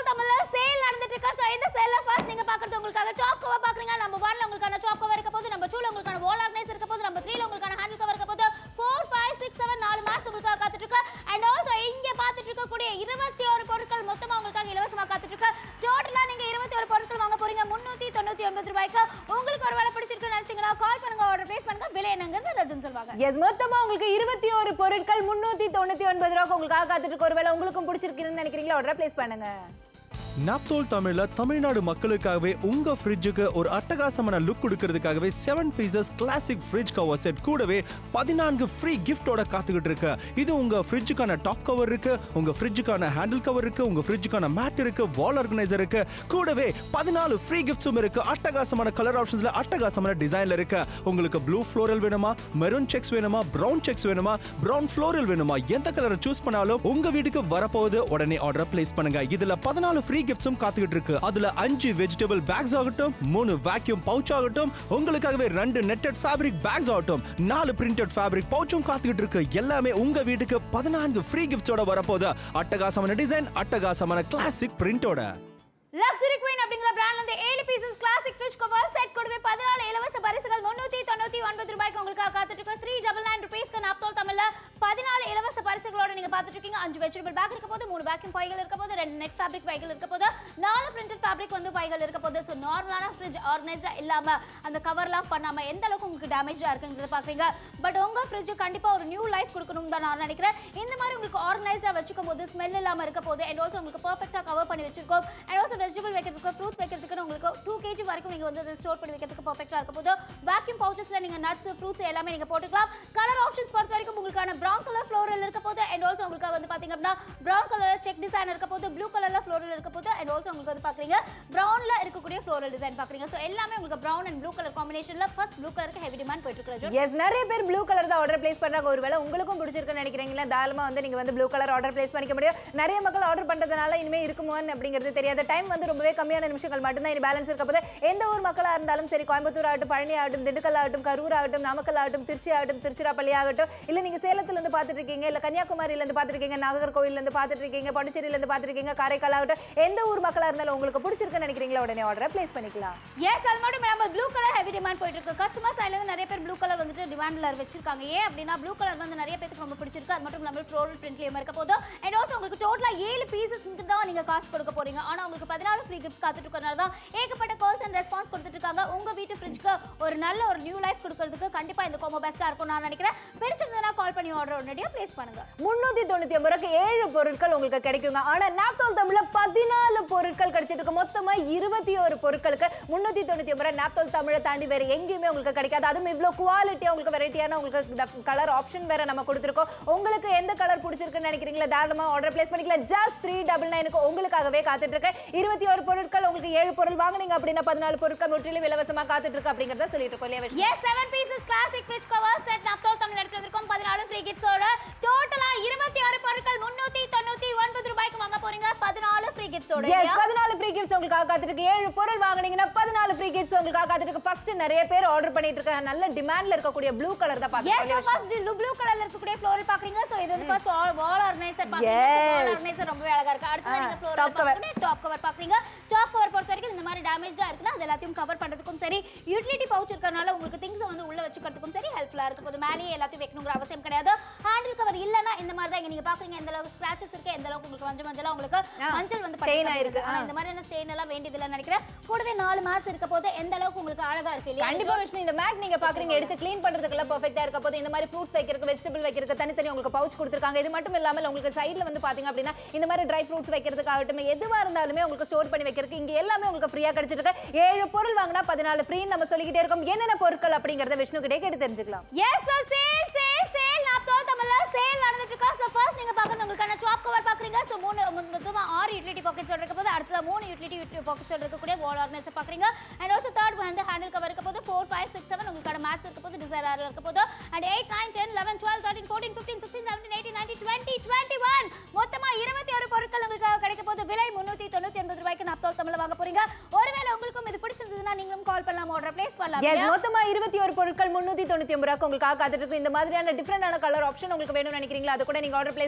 தோல் தமிழ்ல சேல் நடந்துட்டு இருக்கா சோ இந்த சேல்ல ஃபர்ஸ்ட் நீங்க பாக்குறது உங்களுக்காக டாப் கவர் பாக்குறீங்க நம்பர் 1ல உங்களுக்கான டாப் கவர் இருக்க போது நம்பர் 2ல உங்களுக்கான வால் ஆர்கனைசர் இருக்க போது நம்பர் 3ல உங்களுக்கான ஹேண்டில் கவர் இருக்க போது 4 5 6 7 நாலு மேட்ச் உங்களுக்காக காத்துட்டு இருக்கு அண்ட் ஆல்சோ இங்க பாத்துட்டு இருக்க கூடிய 21 பொருட்கள் மொத்தமா உங்களுக்காக இலவசமா காத்துட்டு இருக்கு டோட்டலா நீங்க 21 பொருட்கள் வாங்க போறீங்க 399 ரூபாய்க்கு உங்களுக்கு ஒரு வேலை பிடிச்சிருக்குன்னு நினைச்சீங்கன்னா கால் பண்ணுங்க ஆர்டர் பிளேஸ் பண்ணுங்க விலை என்னங்கிறது ரஜன் சொல்வாங்க எஸ் மொத்தமா உங்களுக்கு இருபத்தி ஒரு பொருட்கள் முன்னூத்தி தொண்ணூத்தி ஒன்பது ரூபாய்க்கு உங்களுக்காக காத்துட்டு இருக்கு ஒருவேளை உங்களுக்கும் பிடிச்சிருக்குன்னு நினைக்கிறீங்களா ஆர்டர் பிளேஸ் பண்ணுங்க நாப்தோல் தமிழ்ல தமிழ்நாடு மக்களுக்காகவே உங்க ஃப்ரிட்ஜுக்கு ஒரு அட்டகாசமான லுக் கொடுக்கறதுக்காகவே seven pieces classic fridge cover set கூடவே பதினான்கு ஃப்ரீ கிஃப்டோட காத்துக்கிட்டு இருக்கு இது உங்க ஃப்ரிட்ஜுக்கான டாப் கவர் இருக்கு உங்க ஃப்ரிட்ஜுக்கான ஹேண்டில் கவர் இருக்கு உங்க ஃப்ரிட்ஜுக்கான மேட் இருக்கு வால் ஆர்கனைசர் இருக்கு கூடவே பதினாலு ஃப்ரீ கிஃப்ட்ஸும் இருக்கு அட்டகாசமான கலர் ஆப்ஷன்ஸ்ல அட்டகாசமான டிசைன்ல இருக்கு உங்களுக்கு ப்ளூ ஃப்ளோரல் வேணுமா மெரூன் செக்ஸ் வேணுமா பிரவுன் செக்ஸ் வேணுமா பிரவுன் ஃப்ளோரல் வேணுமா எந்த கலரை சூஸ் பண்ணாலும் உங்க வீட்டுக்கு வரப்போகுது உடனே ஆர்டர் பிளேஸ் பண்ணுங்க இதுல பதினாலு ஃப்ரீ கிஃப்ட்ஸும் காத்துக்கிட்டு இருக்கு அதுல அஞ்சு வெஜிடபிள் பேக்ஸ் ஆகட்டும் மூணு வேக்யூம் பவுச் ஆகட்டும் உங்களுக்காகவே ரெண்டு நெட்டட் ஃபேப்ரிக் பேக்ஸ் ஆகட்டும் நாலு பிரிண்டட் ஃபேப்ரிக் பவுச்சும் காத்துக்கிட்டு இருக்கு எல்லாமே உங்க வீட்டுக்கு பதினான்கு ஃப்ரீ கிஃப்ட்ஸோட வரப்போகுது அட்டகாசமான டிசைன் அட்டகாசமான கிளாசிக் பிரிண்டோட லக்ஸரி குயின் அப்படிங்கிற பிராண்ட்ல இருந்து ஏழு pieces classic fridge cover set கூடவே பதினாலு இலவச பரிசுகள் முன்னூத்தி தொண்ணூத்தி ஒன்பது ரூபாய்க்கு உங்களுக்காக காத்துட்டு இருக்கு த்ரீ டபுள் நைன் ருபீஸ்க்கு நாப்தோல் தமிழ்ல பதினாலு இலவச பரிசுகளோட நீங்க பாத்துட்டு இருக்கீங்க அஞ்சு வெஜிடபிள் பேக் இருக்க போது மூணு வேக்யூம் பைகள் இருக்க போது ரெண்டு நெட் ஃபேப்ரிக் பைகள் இருக்க போது நாலு பிரிண்டட் ஃபேப்ரிக் வந்து பைகள் இருக்க போது ஸோ நார்மலான ஃப்ரிட்ஜ் ஆர்கனைஸ்டா இல்லாம அந்த கவர்லாம் பண்ணாம எந்த அளவுக்கு உங்களுக்கு டேமேஜா இருக்குங்கிறத பாக்குறீங்க பட் உங்க ஃப்ரிட்ஜ் கண்டிப்பா ஒரு நியூ லைஃப் கொடுக்கணும் தான் நான் நினைக்கிறேன் இந்த மாதிரி உங்களுக்கு ஆர்கனைஸ்டா வச்சுக்கும் போது ஸ்மெல் இல்லாம இருக்க போது அண்ட் ஆல்சோ உங்களுக்கு பர்ஃபெக்டா கவர் பண்ணி வச்சிருக்கோம் அண்ட் ஆல்சோ வெஜிடபிள் வைக்கிறதுக்கு ஃப்ரூட்ஸ் வைக்கிறதுக்கு உங்களுக்கு டூ கேஜி வரைக்கும் நீங்க வந்து ஸ்டோர் பண்ணி வைக்கிறதுக்கு பர்ஃபெக்டா இருக்க போது வேக்யூம் பவுச்சஸ்ல நீங்க நட்ஸ் ஃப்ரூட்ஸ் எல்லாமே நீங்க போட்டுக்கலாம் கலர் ஆப்ஷன்ஸ் பொறுத்த வரைக்கும் உங்களுக்கான ப்ரௌன் கலர் ஃப்ளோரல் இருக்க போது அண்ட் ஆல்சோ உங்களுக்கு வந்து பாத்தீங்க அப்படின்னா ப்ரௌன் கலர் செக் டிசைன் இருக்க போது ப்ளூ கலர்ல ஃப்ளோரல் இருக்க போது அண்ட் ஆல்சோ உங்களுக்கு வந்து பாக்குறீங்க ப்ரௌன்ல இருக்கக்கூடிய ஃப்ளோரல் டிசைன் பாக்குறீங்க ஸோ எல்லாமே உங்களுக்கு ப்ரௌன் அண்ட் ப்ளூ கலர் காம்பினேஷன்ல ஃபர்ஸ்ட் ப்ளூ கலருக்கு ஹெவி டிமாண்ட் போயிட்டு இருக்கு எஸ் நிறைய பேர் ப்ளூ கலர் தான் ஆர்டர் பிளேஸ் பண்றாங்க ஒருவேளை உங்களுக்கும் பிடிச்சிருக்குன்னு நினைக்கிறீங்களா தாராளமா வந்து நீங்க வந்து ப்ளூ கலர் ஆர்டர் பிளேஸ் பண்ணிக்க முடியும் நிறைய மக்கள் ஆர்டர் பண்றதுனால இனிமே இருக்குமோன்னு அப்படிங்கிறது தெரியாத டைம் வந்து ரொம்பவே கம்மியான நிமிஷங்கள் மட்டும்தான் இனி பேலன்ஸ் இருக்க போது எந்த ஊர் மக்களா இருந்தாலும் சரி கோயம்புத்தூர் ஆகட்டும் பழனி ஆகட்டும் திண்டுக்கல் ஆகட்டும் கரூர் ஆகட்டும் நாமக்கல் ஆகட்டும் திருச்சி ஆகட்டும் திருச்சிராப்பள்ளி ஆகட்டும் இல்ல நீங்க சேலத்துல இருந்து பார்த்துட்டு இருக்கீங்க இல்ல கன்னியாகுமரியில இருந்து பார்த்துட்டு இருக்கீங்க நாகர்கோவில்ல இருந்து பார்த்துட்டு இருக்கீங்க பாண்டிச்சேரியில இருந்து பார்த்துட்டு இருக்கீங்க காரைக்கால் ஆகட்டும் எந்த ஊர் மக்களா இருந்தாலும் உங்களுக்கு பிடிச்சிருக்குன்னு நினைக்கிறீங்களா உடனே ஆர்டரை பிளேஸ் பண்ணிக்கலாம் எஸ் அது மட்டும் இல்லாம ப்ளூ கலர் ஹெவி டிமாண்ட் போயிட்டு இருக்கு கஸ்டமர் சைடுல இருந்து நிறைய பேர் ப்ளூ கலர் வந்துட்டு டிமாண்ட்ல வச்சிருக்காங்க ஏன் அப்படின்னா ப்ளூ கலர் வந்து நிறைய பேருக்கு ரொம்ப பிடிச்சிருக்கு அது மட்டும் இல்லாம ஃப்ளோரல் பிரிண்ட்லயும் இருக்க போதும் அண்ட் ஆல்சோ உங்களுக்கு டோட்டலா ஏழு பீசஸ்க்கு தான் நீங்க காசு கொடுக்க போறீங்க ஆனா உங்களுக்கு பதினாலு ஃப்ரீ கிஃப்ட்ஸ் காத்துட்டு இருக்கறனால தான் ஏகப்பட்ட கால்ஸ் அண்ட் ரெஸ்பான்ஸ் கொடுத்துட்டு இருக்காங்க உங்க வீட்டு ஃப்ரிட்ஜ்க்கு ஒரு நல்ல ஒரு நியூ லைஃப் கொடுக்கறதுக்கு கண்டிப்பா இந்த கோமோ பெஸ்டா இருக்கும் நான் நினைக்கிறேன் பிடிச்சிருந்தா கால் பண்ணி ஆர்டர் உடனடியா பிளேஸ் பண்ணுங்க முன்னூத்தி தொண்ணூத்தி ஒன்பது ரூபாய்க்கு ஏழு பொருட்கள் உங்களுக்கு கிடைக்குங்க ஆனா நாப்தோல் தமிழ்ல பதினாலு பொருட்கள் கிடைச்சிட்டு இருக்கு மொத்தமா இருபத்தி ஒரு பொருட்களுக்கு முன்னூத்தி தொண்ணூத்தி ஒன்பது ரூபாய் நாப்தோல் தமிழை தாண்டி வேற எங்கேயுமே உங்களுக்கு கிடைக்காது அதுவும் இவ்வளவு குவாலிட்டியா உங்களுக்கு வெரைட்டியான உங்களுக்கு கலர் ஆப்ஷன் வேற நம்ம கொடுத்துருக்கோம் உங்களுக்கு எந்த கலர் பிடிச்சிருக்குன்னு நினைக்கிறீங்களா தாராளமா ஆர்டர் பிளேஸ் பண்ணிக்கலாம் ஜஸ்ட் த்ரீ டபுள் நைனுக்கு உங்களுக்காகவே காத்துட்டு இருக்கு இருபத்தி ஒரு பொருட்கள் உங்களுக்கு ஏழு பொருள் வாங்குனீங்க அப்படின்னா பதினாலு பொருட்கள் முற்றிலும் இலவசமா காத்துட்டு இருக்கு அப்படிங்கறத சொல்லிட்டு இருக்கோம் இல்லையா Vishnu? Yes seven pieces classic fridge cover set Naaptol Tamil எடுத்து வந்திருக்கோம் பதினாலு ஃப்ரீ கிஃப்ட்ஸோட டோட்டலா இருபத்தி ஆறு பொருட்கள் முன்னூத்தி தொண்ணூத்தி ஒன்பது ரூபாய்க்கு வாங்க போறீங்க பதினாலு ஃப்ரீ கிஃப்ட்ஸோட Yes, பதினாலு free gifts உங்களுக்காக காத்துட்டு ஏழு பொருள் வாங்குனீங்கன்னா பதினாலு free gifts உங்களுக்காக காத்துட்டு ஃபர்ஸ்ட் நிறைய பேர் ஆர்டர் பண்ணிட்டு இருக்காங்க நல்ல டிமாண்ட்ல இருக்கக்கூடிய ப்ளூ கலர் தான் எஸ் பாத்துக்கோங்க ஃபர்ஸ்ட் ப்ளூ கலர்ல இருக்கக்கூடிய ஃப்ளோரல் பாக்குறீங்க சோ இது வந்து ஃபர்ஸ்ட் வால் ஆர்கனைசர் பாக்குறீங்க Yes. வால் ஆர்கனைசர் ரொம்பவே அழகா இருக்கு அடுத்து நீங்க top ஃப்ளோரல் cover. பாக்குறீங்க டாப் கவர் பாக்குறீங்க டாப் கவர் பொறுத்த வரைக்கும் இந்த மாதிரி டேமேஜா இருக்குன்னா அது எல்லாத்தையும் கவர் பண்றதுக்கும் சரி யூட்டிலிட்டி பவுச் இருக்கறனால உங்களுக்கு திங்ஸ் வந்து உள்ள வச்சுக்கிறதுக்கும் சரி ஹெல்ப்ஃபுல்லா இருக்கு போது மேலேயே எல்லாத்தையும் வைக்கணுங்கிற அவசியம் கிடையாது ஹேண்டில் கவர் இல்லனா இந்த மாதிரி தான் இங்க நீங்க பாக்குறீங்க எந்த அளவுக்கு ஸ்கிராச்சஸ் இருக்கு எந்த அளவுக்கு உங்களுக்கு மஞ்சள் மஞ்சளா உங்களுக்கு ஆ, மஞ்சள் வந்து stain பட்டு ஆயிருக்கு. ஆனா ஆ. இந்த மாதிரியான ஸ்டெயின் எல்லாம் வேண்டியது இல்லைன்னு நினைக்கிறேன் கூடவே நாலு மேட்ச் இருக்க போது எந்த அளவுக்கு உங்களுக்கு அழகா இருக்கு இல்லையா கண்டிப்பா விஷ்ணு இந்த மேட் நீங்க பாக்குறீங்க எடுத்து க்ளீன் பண்றதுக்குள்ள பெர்ஃபெக்ட்டா இருக்க போது இந்த மாதிரி ஃப்ரூட்ஸ் வைக்கிறதுக்கு வெஜிடபிள் வைக்கிறதுக்கு தனித்தனி உங்களுக்கு பவுச் கொடுத்துருக்காங்க இது மட்டும் இல்லாம உங்களுக்கு சைடுல வந்து பாத்தீங்க அப்படின்னா இந்த மாதிரி ட்ரை ஃப்ரூட்ஸ் வைக்கிறதுக்காகட்டும் எதுவா இருந்தாலுமே உங்களுக்கு ஸ்டோர் பண்ணி வைக்கிறதுக்கு இங்க எல்லாமே உங்களுக்கு ஃப்ரீயா கிடைச்சிட்டு இருக்கு ஏழு பொருள் வாங்கினா பதினாலு ஃப்ரீ நம்ம சொல்லிக்கிட்டே இருக்கோம் என்னென்ன பொருட்கள் அப்படிங்கறத விஷ்ணு கிட்டே கேட்டு தெரிஞ்சுக்கலாம் yes so sale sale sale Naaptol தமிழ்ல சேல் நடந்துட்டு இருக்கா சோ ஃபர்ஸ்ட் நீங்க பாக்குறது உங்களுக்கான டாப் கவர் பாக்குறீங்க சோ மூணு மொ- மொத்தமா ஆறு யூட்டிலிட்டி பாக்கெட்ஸ் இருக்க போது அடுத்தது மூணு யூட்டிலிட்டி பாக்கெட்ஸ் இருக்கக்கூடிய வால் ஆர்கனைசர் பாக்குறீங்க அண்ட் ஆல்சோ தேர்ட் வந்து ஹேண்டில் கவர் இருக்க போது ஃபோர் ஃபைவ் சிக்ஸ் செவன் உங்களுக்கான மேட்ச் இருக்க போது டிசைனர் இருக்க போது and eight nine ten eleven twelve thirteen fourteen fifteen sixteen seventeen eighteen nineteen twenty twenty one மொத்தமா இருபத்தி ஒரு பொருட்கள் உங்களுக்காக கிடைக்க போது விலை முன்னூத்தி தொண்ணூத்தி ஒன்பது ரூபாய்க்கு நாப்தோல் தமிழ்ல வாங்க போறீங்க ஒருவேளை உங்களுக்கும் இது பிடிச்சிருந்ததுன்னா நீங்களும் கால் பண்ணலாம் ஆர்டர் பிளேஸ் பண்ணலாம் எஸ் இல்லையா? மொத்தமா இருபத்தி ஒரு பொருட்கள் முன்னூத்தி தொண்ணூத்தி ஒன்பது ரூபாய்க்கு உங்களுக்காக காத்துட்டு இருக்கு இந்த மாதிரியான டிஃப்ரெண்டான கலர் ஆப்ஷன் உங்களுக்கு வேணும்னு நினைக்கிறீங்களா அது கூட நீங்க ஆர்டர் பிளேஸ்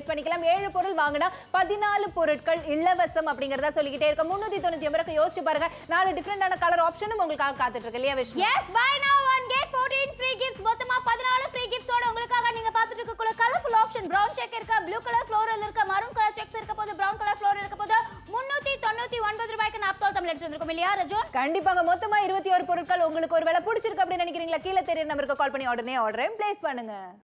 பிளேஸ் பண்ணிக்கலாம் ஏழு பொருள் வாங்கினா பதினாலு பொருட்கள் இலவசம் அப்படிங்கறத சொல்லிக்கிட்டே இருக்க முன்னூத்தி தொண்ணூத்தி ஒன்பது ரூபாய்க்கு யோசிச்சு பாருங்க நாலு டிஃப்ரெண்டான கலர் ஆப்ஷனும் உங்களுக்காக காத்துட்டு இருக்கு இல்லையா Vishnu yes buy now one get 14 free gifts மொத்தமா 14 ஃப்ரீ கிஃப்ட்ஸோட உங்களுக்காக நீங்க பார்த்துட்டு இருக்கக்குள்ள கலர்ஃபுல் ஆப்ஷன் பிரவுன் செக் இருக்கு ப்ளூ கலர் ஃப்ளோரல் இருக்கு மரூன் கலர் செக்ஸ் இருக்க போது பிரவுன் கலர் ஃப்ளோரல் இருக்க போது 399 ரூபாய்க்கு நாப்தோல் தமிழ் எடுத்து வந்திருக்கோம் இல்லையா ரஜோன் கண்டிப்பாங்க மொத்தமா இருபத்தி ஒரு பொருட்கள் உங்களுக்கு ஒரு வேலை பிடிச்சிருக்கு அப்படின்னு நினைக்கிறீங்களா கீழே தெரியற நம்பருக்கு கால் பண்ணி உடனே ஆர்டரையும் பிளேஸ் பண்ணுங்க